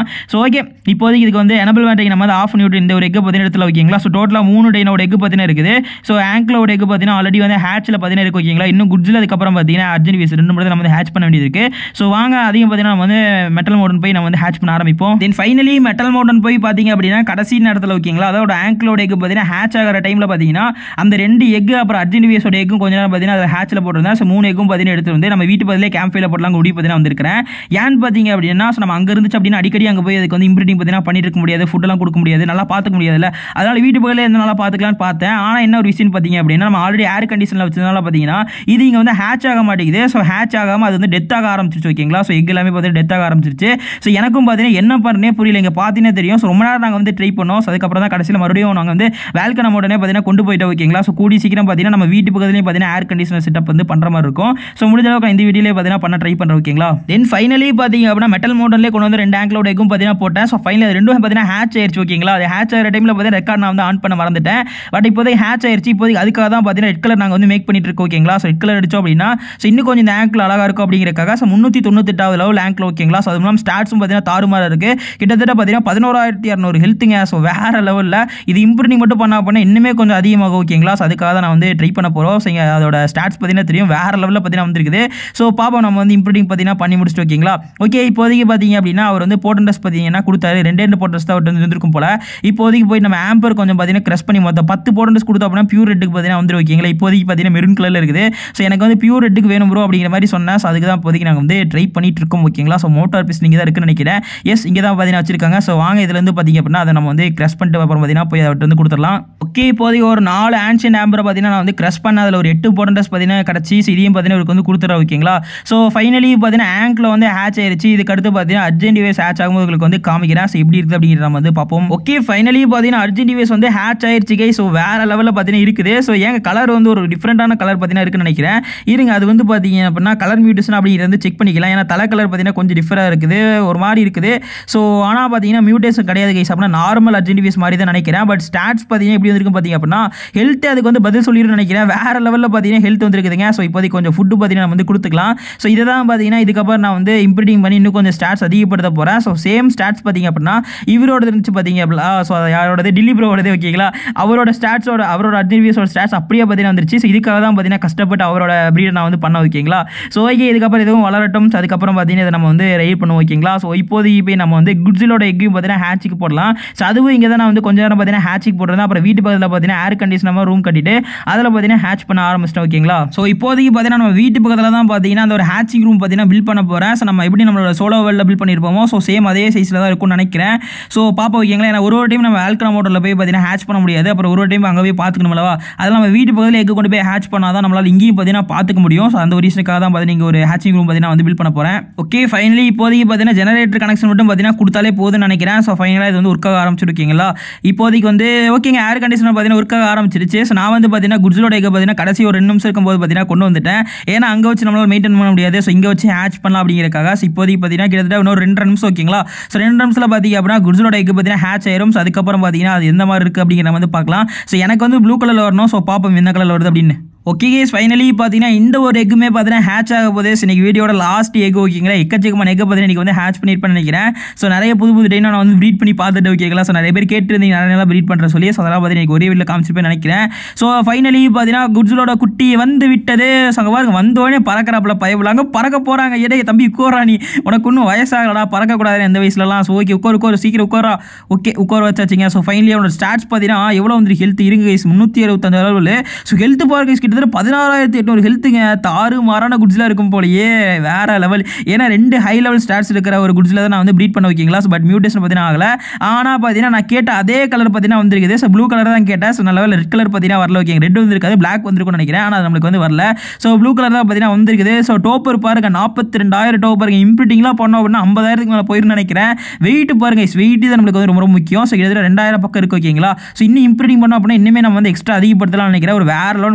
ஓகே இப்போதைக்கு இதுக்கு வந்து எனபிள் வேண்டிங் நம்ம வந்து ஆஃப் பண்ணி விட்டு இந்த ஒரு எக்கு பார்த்தீங்கன்னா இடத்துல ஓகேங்களா ஸோ டோட்டலாக மூணு டைனோட எக்கு பார்த்தீங்கன்னா இருக்குது ஸோ ஆங்கிளோட எக்கு பார்த்தீங்கன்னா ஆல்ரெடி வந்து ஹேட்சில் பார்த்தீங்கன்னா இருக்கு ஓகேங்களா இன்னும் குட்ஸில் அதுக்கப்புறம் பார்த்தீங்கன்னா அர்ஜென்ட் வீஸ் ரெண்டு மட்டும் நம்ம வந்து ஹேட்ச் பண்ண வேண்டியது இருக்கு ஸோ வாங்க அதிகம் பார்த்தீங்கன்னா நம்ம வந்து மெட்டல் மோடன் போய் நம்ம வந்து ஹேட்ச் பண்ண ஆரம்பிப்போம் தென் ஃபைனலி மெட்டல் மோடன் போய் பார்த்தீங்க அப்படின்னா கடைசி நேரத்தில் ஓகேங்களா அதோட ஆங்கிளோட எக்கு பார்த்தீங்கன்னா ஹேட்ச் ஆகிற டைமில் பார்த்தீங்கன்னா அந்த ரெண்டு எக்கு அப்புறம் அர்ஜென்ட் வீஸோட எக்கும் கொஞ்ச நேரம் பார்த்தீங்கன்னா அதில் ஹேட்சில் போட்டிருந்தேன் ஸோ மூணு எக்கும் பார்த்தீங்கன்னா எடுத்து வந்து நம்ம வீட்டு பதிலே கேம்ப் ஃபைல போடலாம் கூடி பார்த்தீங்கன்னா வந்திருக்கிறேன் ஏன்னு பார்த்தீங்க அப்படின்னா ஸோ நம்ம அங்கே இருந்துச்சு அப்படின்னா அடிக்கடி அங்கே போய் அதுக்கு வந்து இம்ப்ரீட்டிங் பார்த்தீங்கன்னா பண்ணிட்டு இருக்க முடியாது ஃபுட்டெல்லாம் கொடுக்க முடியாது நல்லா பார்த்துக்க முடியாதுல்ல அதனால வீட்டு பக்கத்தில் எந்த நல்லா பார்த்துக்கலாம்னு பார்த்தேன் ஆனால் என்ன ஒரு விஷயம் பார்த்தீங்க அப்படின்னா நம்ம ஆல்ரெடி ஏர் கண்டிஷனில் வச்சதுனால பார்த்தீங்கன்னா இது இங்கே வந்து ஹேட்ச் ஆக மாட்டேங்குது ஸோ ஹேட்ச் ஆகாமல் அது வந்து டெத் ஆக ஆரம்பிச்சிருச்சு ஓகேங்களா ஸோ எக் எல்லாமே பார்த்தீங்கன்னா டெத் ஆக ஆரம்பிச்சிருச்சு ஸோ எனக்கும் பார்த்தீங்கன்னா என்ன பண்ணனே புரியல இங்கே பார்த்தீங்கன்னா தெரியும் ஸோ ரொம்ப நேரம் நாங்கள் வந்து ட்ரை பண்ணோம் ஸோ அதுக்கப்புறம் தான் கடைசியில் மறுபடியும் நாங்கள் வந்து வேல்கனம் உடனே பார்த்தீங்கன்னா கொண்டு போயிட்டோம் ஓகேங்களா ஸோ கூடி சீக்கிரம் பார்த்தீங்கன்னா நம்ம வீட்டு பக்கத்துலேயும் பார்த்தீங்கன்னா ஏர் கண்டிஷனர் செட்டப் வந்து பண்ணுற மாதிரி இருக்கும் ஸோ முடிஞ்ச அளவுக்கு நான் இந்த வீடியோலேயே பார்த்தீங்கன்னா பண்ண ட்ரை பண்ணுறேன் ஓகேங்களா தென் ஃபைனலி பார்த்தீங்க அப்படின்னா மெட்டல் மோட்டர்லேயே கொண்டு வந்து ரெண்டு ஆங்கிளோட எக்கும் பார்த்தீங்கன்னா போட்டேன் ஸோ ஃபைனல் ரெண்டும் பார்த்தீங்கன்னா ஹேட்ச் ஆயிருச்சு ஓகேங்களா அது ஹேட்ச் ஆகிற டைமில் பார்த்தீங்கன்னா ரெக்கார்ட் நான் வந்து ஆன் பண்ண மறந்துட்டேன் பட் இப்போதைக்கு ஹேட்ச் ஆயிருச்சு இப்போதைக்கு அதுக்காக தான் பார்த்தீங்கன்னா ரெட் கலர் நாங்கள் வந்து மேக் பண்ணிட்டு இருக்கோம் ஓகேங்களா ஸோ ரெட் கலர் அடிச்சோம் அப்படின்னா ஸோ இன்னும் கொஞ்சம் இந்த ஆங்கிள் அழகாக இருக்கும் அப்படிங்கிறக்காக ஸோ முந்நூற்றி தொண்ணூத்தெட்டாவது லெவல் ஆங்கிள் ஓகேங்களா ஸோ அது மூலம் ஸ்டாட்ஸும் பார்த்தீங்கன்னா தாறுமாறாக இருக்குது கிட்டத்தட்ட பார்த்தீங்கன்னா பதினோராயிரத்தி இரநூறு ஹெல்த்துங்க ஸோ வேறு லெவலில் இது இம்ப்ரூவிங் மட்டும் பண்ணா பண்ண இன்னுமே கொஞ்சம் அதிகமாகும் ஓகேங்களா ஸோ அதுக்காக தான் நான் வந்து ட்ரை பண்ண போகிறோம் ஸோ இங்க அதோட ஸ்டாட்ஸ் பார்த்தீங்கன்னா தெரியும் வேறு லெவலில் பார்த்தீங்கன்னா வந்திருக்குது ஸோ பாப்போம் நம்ம வந்து இம்ப்ரூவிங் பார்த்தீங்கன்னா பண்ணி முடிச்சுட்டு ஓகேங்களா ஓகே இப்போதைக்கு பார்த்தீங்க அப்படின்னா அவர் வந்து போட்டன் ட்ரெஸ் பார்த்தீங்கன்னா கொடுத்தாரு ரெண்டே ரெண்டு போட்டன் தான் அவர்கிட்ட இருந்திருக்கும் போல இப்போதைக்கு போய் நம்ம ஆம்பர் கொஞ்சம் பார்த்தீங்கன்னா க்ரெஸ் பண்ணி மொத்தம் பத்து போட்டன் ட்ரெஸ் கொடுத்தோம் அப்படின்னா பியூர் ரெட்டுக்கு பார்த்தீங்கன்னா வந்துரு ஓகேங்களா இப்போதைக்கு பார்த்தீங்கன்னா மெரூன் கலரில் இருக்குது ஸோ எனக்கு வந்து பியூர் ரெட்டுக்கு வேணும் ப்ரோ அப்படிங்கிற மாதிரி சொன்னேன் ஸோ அதுக்கு தான் இப்போதைக்கு நாங்கள் வந்து ட்ரை பண்ணிட்டு இருக்கோம் ஓகேங்களா ஸோ மோட்டார் பீஸ் நீங்கள் தான் இருக்குன்னு நினைக்கிறேன் எஸ் இங்கே தான் பார்த்தீங்கன்னா வச்சிருக்காங்க ஸோ வாங்க இதுலேருந்து பார்த்தீங்க அப்படின்னா அதை நம்ம வந்து க்ரெஸ் பண்ணிட்டு அப்புறம் பார்த்தீங்கன்னா போய் அவர்கிட்ட வந்து கொடுத்துடலாம் ஓகே இப்போதைக்கு ஒரு நாலு ஆன்ஷியன் ஆம்பரை பார்த்தீங்கன்னா நான் வந்து க்ரெஸ் பண்ண அதில் ஒரு எட்டு போட்டன் ட்ரெஸ் பார்த்தீங்கன்னா கிடச்சி ஸோ இதையும் பார்த்தீங்கன்னா இவருக்கு வந்து கொடுத்துட்றேன் ஓகேங்களா ஸோ ஃபைனலி பார்த்தீங்கன்னா ஆங்கில் வந்து ஹேட்ச் ஆயிருச்சு இதுக்கு அடுத்து பார்த்தீங்கன்னா அர்ஜென்ட் டிவைஸ் ஹேட்ச் ஆகும்போது உங்களுக்கு வந்து காமிக்கிறேன் ஸோ எப்படி இருக்குது அப்படிங்கிறத நம்ம வந்து பார்ப்போம் ஓகே ஃபைனலி பார்த்தீங்கன்னா அர்ஜென்ட் டிவைஸ் வந்து ஹேட்ச் ஆயிருச்சு கை ஸோ வேறு லெவலில் பார்த்தீங்கன்னா இருக்குது ஸோ ஏங்க கலர் வந்து ஒரு டிஃப்ரெண்ட்டான கலர் பார்த்தீங்கன்னா இருக்குன்னு நினைக்கிறேன் இருங்க அது வந்து பார்த்தீங்க அப்படின்னா கலர் மியூட்டேஷன் அப்படிங்கிறது வந்து செக் பண்ணிக்கலாம் ஏன்னா தலை கலர் பார்த்தீங்கன்னா கொஞ்சம் டிஃபராக இருக்குது ஒரு மாதிரி இருக்குது ஸோ ஆனால் பார்த்தீங்கன்னா மியூட்டேஷன் கிடையாது கைஸ் அப்படின்னா நார்மல் அர்ஜென்ட் டிவைஸ் மாதிரி தான் நினைக்கிறேன் பட் ஸ்டாட்ஸ் பார்த்தீங்கன்னா எப்படி வந்திருக்கு பார்த்தீங்க அப்படின்னா ஹெல்த் அதுக்கு வந்து பதில் சொல்லிடுன்னு நினைக்கிறேன் வேறு லெவலில் பார்த்தீங்கன்னா ஹெல்த் வந்துருக்குதுங்க ஸோ இப்போதைக்கு கொஞ்சம் ஃபுட்டு பார்த்தீங்கன்னா நம்ம வந்து கொடுத்துக்கலாம் ஸோ இதை தான் பார்த்தீங்கன்னா இதுக்கப்புறம் நான் வந்து இம்ப்ரூவிங் பண்ணி இன்னும் கொஞ்சம் ஸ்டாட்ஸ் அதிகப்படுத்த போகிறேன் ஸோ சேம் ஸ்டாட்ஸ் பார்த்தீங்க அப்படின்னா இவரோட இருந்துச்சு பார்த்தீங்க அப்படின்னா ஸோ யாரோடது டில்லி ப்ரோவோடது ஓகேங்களா அவரோட ஸ்டாட்ஸோட அவரோட அர்ஜென்டிவியஸோட ஸ்டாட்ஸ் அப்படியே பார்த்தீங்கன்னா வந்துருச்சு ஸோ இதுக்காக தான் பார்த்தீங்கன்னா கஷ்டப்பட்டு அவரோட ப்ரீடை நான் வந்து பண்ண ஓகேங்களா ஸோ ஓகே இதுக்கப்புறம் எதுவும் வளரட்டும் ஸோ அதுக்கப்புறம் பார்த்தீங்கன்னா இதை நம்ம வந்து ரைட் பண்ணுவோம் ஓகேங்களா ஸோ இப்போதைக்கு போய் நம்ம வந்து குட்ஸிலோட எக்கையும் பார்த்தீங்கன்னா ஹேட்சிக்கு போடலாம் ஸோ அதுவும் இங்கே தான் நான் வந்து கொஞ்ச நேரம் பார்த்தீங்கன்னா ஹேட்சிக்கு போட்டிருந்தேன் அப்புறம் வீட்டு பக்கத்தில் பார்த்தீங்கன்னா ஏர் கண்டிஷனர் ரூம் கட்டிட்டு அதில் பார்த்தீங்கன்னா ஹேட்ச் பண்ண ஆரம்பிச்சிட்டோம் ஓகேங்களா ஸோ இப்போதைக்கு பார்த்தீங்கன்னா நம்ம வீட்டு பக்கத்தில் தான் பார்த்தீங்கன்னா அந்த ஒரு ஹேட்சிங் ரூம் பார்த்தீங்கன்னா பில் பண்ண போகிறேன் ஸோ நம்ம எப்படி நம்மளோட சோலோ வெல்ல பில் பண்ணியிருப்போமோ ஸோ சேம் அதே சைஸில் தான் இருக்கும்னு நினைக்கிறேன் ஸோ பாப்பா ஓகேங்களா ஏன்னா ஒரு ஒரு டைம் நம்ம ஆல்கனா மோட்டரில் போய் பார்த்தீங்கன்னா ஹேட்ச் பண்ண முடியாது அப்புறம் ஒரு ஒரு டைம் அங்கே போய் பார்த்துக்கணும்லவா அதில் நம்ம வீட்டு பக்கத்தில் எக்கு கொண்டு போய் ஹேட்ச் பண்ணால் தான் நம்மளால் இங்கேயும் பார்த்தீங்கன்னா பார்த்துக்க முடியும் ஸோ அந்த ஒரு ரீசனுக்காக தான் பார்த்தீங்கன்னா இங்கே ஒரு ஹேட்சிங் ரூம் பார்த்தீங்கன்னா வந்து பில் பண்ண போகிறேன் ஓகே ஃபைனலி இப்போதைக்கு பார்த்தீங்கன்னா ஜெனரேட்டர் கனெக்ஷன் மட்டும் பார்த்தீங்கன்னா கொடுத்தாலே போதும்னு நினைக்கிறேன் ஸோ ஃபைனலாக இது வந்து ஒர்க் ஆக ஆரம்பிச்சிருக்கீங்களா இப்போதைக்கு வந்து ஓகேங்க ஏர் கண்டிஷனர் பார்த்தீங்கன்னா ஒர்க் ஆக ஆரம்பிச்சிருச்சு ஸோ நான் வந்து பார்த்தீங்கன்னா குட்ஸோட எக்கு பார்த்தீங்கன்னா கடைசி ஒரு ரெண்டு நிமிஷம் இருக்கும்போது பார்த்தீங்கன்னா கொண்டு வந்துட்டேன் ஏன்னா அங்கே வச்சு நம்மளால் மெயின்டைன் பண்ண முடியாது ஸோ இங்கே வச்சு ஹேட்ச் பண்ணலாம் அப்படிங்கிறக்காக ஸோ இப்போதைக்கு பார்த்தீங்கன்னா கிட்டத்தட்ட இன்னொரு ரெண்டு நிமிஷம் ஓகேங்களா ஸோ ரெண்டு நிமிஷத்தில் பார்த்தீங்க அப்படின்னா குட்ஸோட எக்கு பார்த்தீங்கன்னா ஹேட்ச் ஆயிரும் ஸோ அதுக்கப்புறம் பார்த்தீங்கன்னா அது எந்த மாதிரி இருக்குது அப்படிங்கிற வந்து பார்க்கலாம் ஸோ எனக்கு வந்து ப்ளூ கலரில் வரணும் ஸோ பார்ப்போம் என்ன கலரில் வருது அப்படின்னு ஓகே கேஸ் ஃபைனலி பார்த்தீங்கன்னா இந்த ஒரு எக்குமே பார்த்தீங்கன்னா ஹேட்ச் ஆக போதே ஸோ இன்னைக்கு வீடியோட லாஸ்ட் எக் ஓகேங்களா எக்கச்சக்கமான எக்கை பார்த்தீங்கன்னா இன்றைக்கி வந்து ஹேட்ச் பண்ணியிருப்பேன்னு நினைக்கிறேன் ஸோ நிறைய புது புது டைம் நான் வந்து ப்ரீட் பண்ணி பார்த்துட்டு ஓகேங்களா ஸோ நிறைய பேர் கேட்டுருந்தீங்க நிறைய நல்லா ப்ரீட் பண்ணுற சொல்லி ஸோ அதெல்லாம் பார்த்தீங்கன்னா ஒரே வீட்டில் காமிச்சிருப்பேன் நினைக்கிறேன் ஸோ ஃபைனலி பார்த்தீங்கன்னா குட்ஸோட குட்டி வந்து விட்டது ஸோ அங்கே பாருங்க வந்தோடனே பறக்கிறாப்புல பயப்படாங்க பறக்க போகிறாங்க எடே தம்பி உட்காரா நீ உனக்கு இன்னும் வயசாகலடா பறக்கக்கூடாது எந்த வயசுலலாம் ஸோ ஓகே உட்கார் உட்கார் சீக்கிரம் உட்காரா ஓகே உட்கார வச்சாச்சிங்க ஸோ ஃபைனலி அவனோட ஸ்டாட்ஸ் பார்த்தீங்கன்னா எவ்வளோ வந்து ஹெல்த் இருங்க கைஸ் முந்நூற்றி அறுபத்தஞ்சு அளவில் ஸோ ஹெல்த் பார் கைஸ் கிட்டத்தட்ட பதினாறாயிரத்தி எட்நூறு ஹெல்த்துங்க தாறு மாறான குட்ஸில் இருக்கும் போலயே வேற லெவல் ஏன்னா ரெண்டு ஹை லெவல் ஸ்டாட்ஸ் இருக்கிற ஒரு குட்ஸில் தான் நான் வந்து ப்ரீட் பண்ண வைக்கிங்களா ஸோ பட் மியூட்டேஷன் பார்த்தீங்கன்னா ஆகல ஆனால் பார்த்தீங்கன்னா நான் கேட்ட அதே கலர் பார்த்தீங்கன்னா வந்திருக்குது ஸோ ப்ளூ கலர் தான் கேட்டேன் ஸோ நல்ல ரெட் கலர் பார்த்தீங்கன்னா வரல ஓகேங்க ரெட் வந்திருக்காது பிளாக் வந்திருக்கும்னு நினைக்கிறேன் ஆனால் அது நம்மளுக்கு வந்து வரல ஸோ ப்ளூ கலர் தான் பார்த்தீங்கன்னா வந்திருக்குது ஸோ டோப்பர் பாருங்க நாற்பத்தி ரெண்டாயிரம் டோப்பருங்க இம்ப்ரிட்டிங்லாம் பண்ணோம் அப்படின்னா ஐம்பதாயிரத்துக்கு மேலே போயிருன்னு நினைக்கிறேன் வெயிட் பாருங்க வெயிட் தான் நம்மளுக்கு வந்து ரொம்ப ரொம்ப முக்கியம் ஸோ கிட்டத்தட்ட ரெண்டாயிரம் பக்கம் இருக்கு ஓகேங்களா ஸோ இன்னும் இம்ப்ரிட்டிங் பண்ணோம் அப்படின்னா இன்னுமே நம்ம வந்து எக்ஸ்ட்ரா அதிகப்படுத்தலாம் நினைக்கிறேன் ஒரு வேற லெவல் குடிச்சில் பார்த்தீங்கன்னா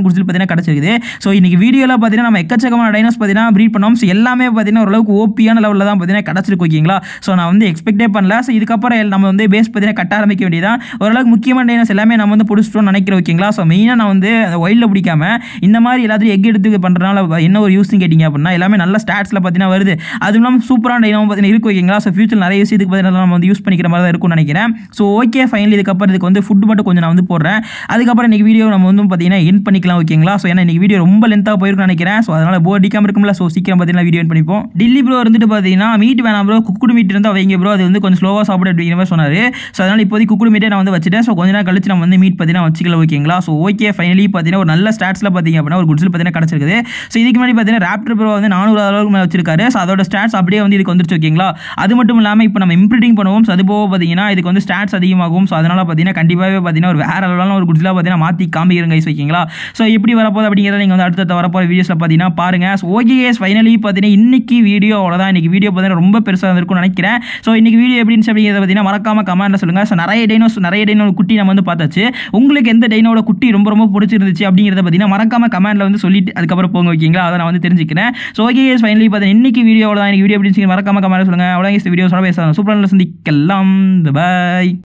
பார்த்தீங்கன்னா கிடச்சிருக்குது ஸோ இன்னைக்கு வீடியோவில் பார்த்தீங்கன்னா நம்ம எக்கச்சக்கமான டைனோஸ் பார்த்தீங்கன்னா ப்ரீட் பண்ணோம் ஸோ எல்லாமே பார்த்தீங்கன்னா ஓரளவுக்கு ஓபியான லெவலில் தான் பார்த்தீங்கன்னா கிடச்சிருக்கு ஓகேங்களா ஸோ நான் வந்து எக்ஸ்பெக்டே பண்ணல ஸோ இதுக்கப்புறம் எல்~ நம்ம வந்து பேஸ் பார்த்தீங்கன்னா கட்ட ஆரம்பிக்க வேண்டியதான் ஓரளவுக்கு முக்கியமான டைனோஸ் எல்லாமே நம்ம வந்து பிடிச்சிட்டோம்னு நினைக்கிறேன் ஓகேங்களா ஸோ மெயினாக நான் வந்து அந்த ஒயிலில் பிடிக்காம இந்த மாதிரி எல்லாத்தையும் எக் எடுத்து பண்ணுறதுனால என்ன ஒரு யூஸ்னு கேட்டிங்க அப்படின்னா எல்லாமே நல்ல ஸ்டாட்ஸில் பார்த்தீங்கன்னா வருது அதுவும் இல்லாமல் சூப்பரான டைனோ பார்த்தீங்கன்னா இருக்கு ஓகேங்களா ஸோ ஃபியூச்சர் நிறைய யூஸ் இதுக்கு பார்த்தீங்கன்னா நம்ம வந்து யூஸ் பண்ணிக்கிற மாதிரி தான் இருக்கும்னு நினைக்கிறேன் ஸோ ஓகே ஃபைனல் இதுக்கப்புறம் இதுக்கு வந்து ஃபுட் மட்டும் கொஞ்சம் நான் வந்து போடுறேன் அதுக்கப்புறம் இன்னைக்கு வீடியோ நம்ம வந்து பார்த்தீங்கன்னா என் பண்ணிக்கலாம் ஓகேங்களா ஸோ ஏன்னா இன்னைக்கு வீடியோ ரொம்ப லென்த்தாக போயிருக்கும்னு நினைக்கிறேன் ஸோ அதனால் போர் அடிக்காம இருக்கும்ல ஸோ சீக்கிரம் பார்த்தீங்கன்னா வீடியோ என் பண்ணிப்போம் டில்லி ப்ரோ வந்துட்டு பார்த்தீங்கன்னா மீட் வேணாம் ப்ரோ குக்குடு மீட் இருந்தால் வைங்க ப்ரோ அது வந்து கொஞ்சம் ஸ்லோவாக சாப்பிட அப்படிங்கிற மாதிரி சொன்னார் ஸோ அதனால் இப்போதைக்கு குக்குடு மீட்டே நான் வந்து வச்சுட்டேன் ஸோ கொஞ்ச நேரம் கழிச்சு நம்ம வந்து மீட் பார்த்தீங்கன்னா வச்சுக்கலாம் ஓகேங்களா ஸோ ஓகே ஃபைனலி பார்த்தீங்கன்னா ஒரு நல்ல ஸ்டாட்ஸில் பார்த்தீங்க அப்படின்னா ஒரு குட்ஸில் பார்த்தீங்கன்னா கிடச்சிருக்குது ஸோ இதுக்கு முன்னாடி பார்த்தீங்கன்னா ராப்டர் ப்ரோ வந்து நானூறு அளவுக்கு மேலே வச்சிருக்காரு ஸோ அதோட ஸ்டாட்ஸ் அப்படியே வந்து இதுக்கு வந்துருச்சு ஓகேங்களா அது மட்டும் இல்லாமல் இப்போ நம்ம இம்ப்ரூட்டிங் பண்ணுவோம் ஸோ அது போக பார்த்தீங்கன்னா இதுக்கு வந்து ஸ்டாட்ஸ் அதிகமாகும் ஸோ அதனால் பார்த்தீங்கன்னா கண்டிப்பாகவே பார்த்தீங்கன்னா ஒரு வேற லெவலான ஒரு குட்ஸில் பார்த்தீங்கன்னா மாற்றி காமிக்கிறேன் கைஸ் ஓகேங்களா ஸோ எப்படி வரப்போகுது அப்படிங்கிறத நீங்கள் வந்து அடுத்த வரப்போகிற வீடியோஸில் பார்த்தீங்கன்னா பாருங்க ஸோ ஓகே கேஸ் ஃபைனலி பார்த்தீங்கன்னா இன்னைக்கு வீடியோ அவ்வளோதான் இன்னைக்கு வீடியோ பார்த்தீங்கன்னா ரொம்ப பெருசாக இருந்திருக்கும்னு நினைக்கிறேன் ஸோ இன்னைக்கு வீடியோ எப்படின்னு அப்படிங்கிறத பார்த்தீங்கன்னா மறக்காம கமெண்ட்டில் சொல்லுங்கள் ஸோ நிறைய டைனோஸ் நிறைய டைனோ குட்டி நம்ம வந்து பார்த்தாச்சு உங்களுக்கு எந்த டைனோட குட்டி ரொம்ப ரொம்ப பிடிச்சிருந்துச்சு அப்படிங்கிறத பார்த்தீங்கன்னா மறக்காம கமெண்ட்டில் வந்து சொல்லிட்டு அதுக்கப்புறம் போங்க ஓகேங்களா அதை நான் வந்து தெரிஞ்சுக்கிறேன் ஸோ ஓகே கேஸ் ஃபைனலி பார்த்தீங்கன்னா இன்னைக்கு வீடியோ அவ்வளோதான் இன்னைக்கு வீடியோ எப்படி இருந்துச்சு மறக்காம கமெண்ட் சொல்லுங்கள் அவ்வளோ வீடியோ சொல்ல பேசலாம் சூப்பராக சந்திக்கலாம் பாய்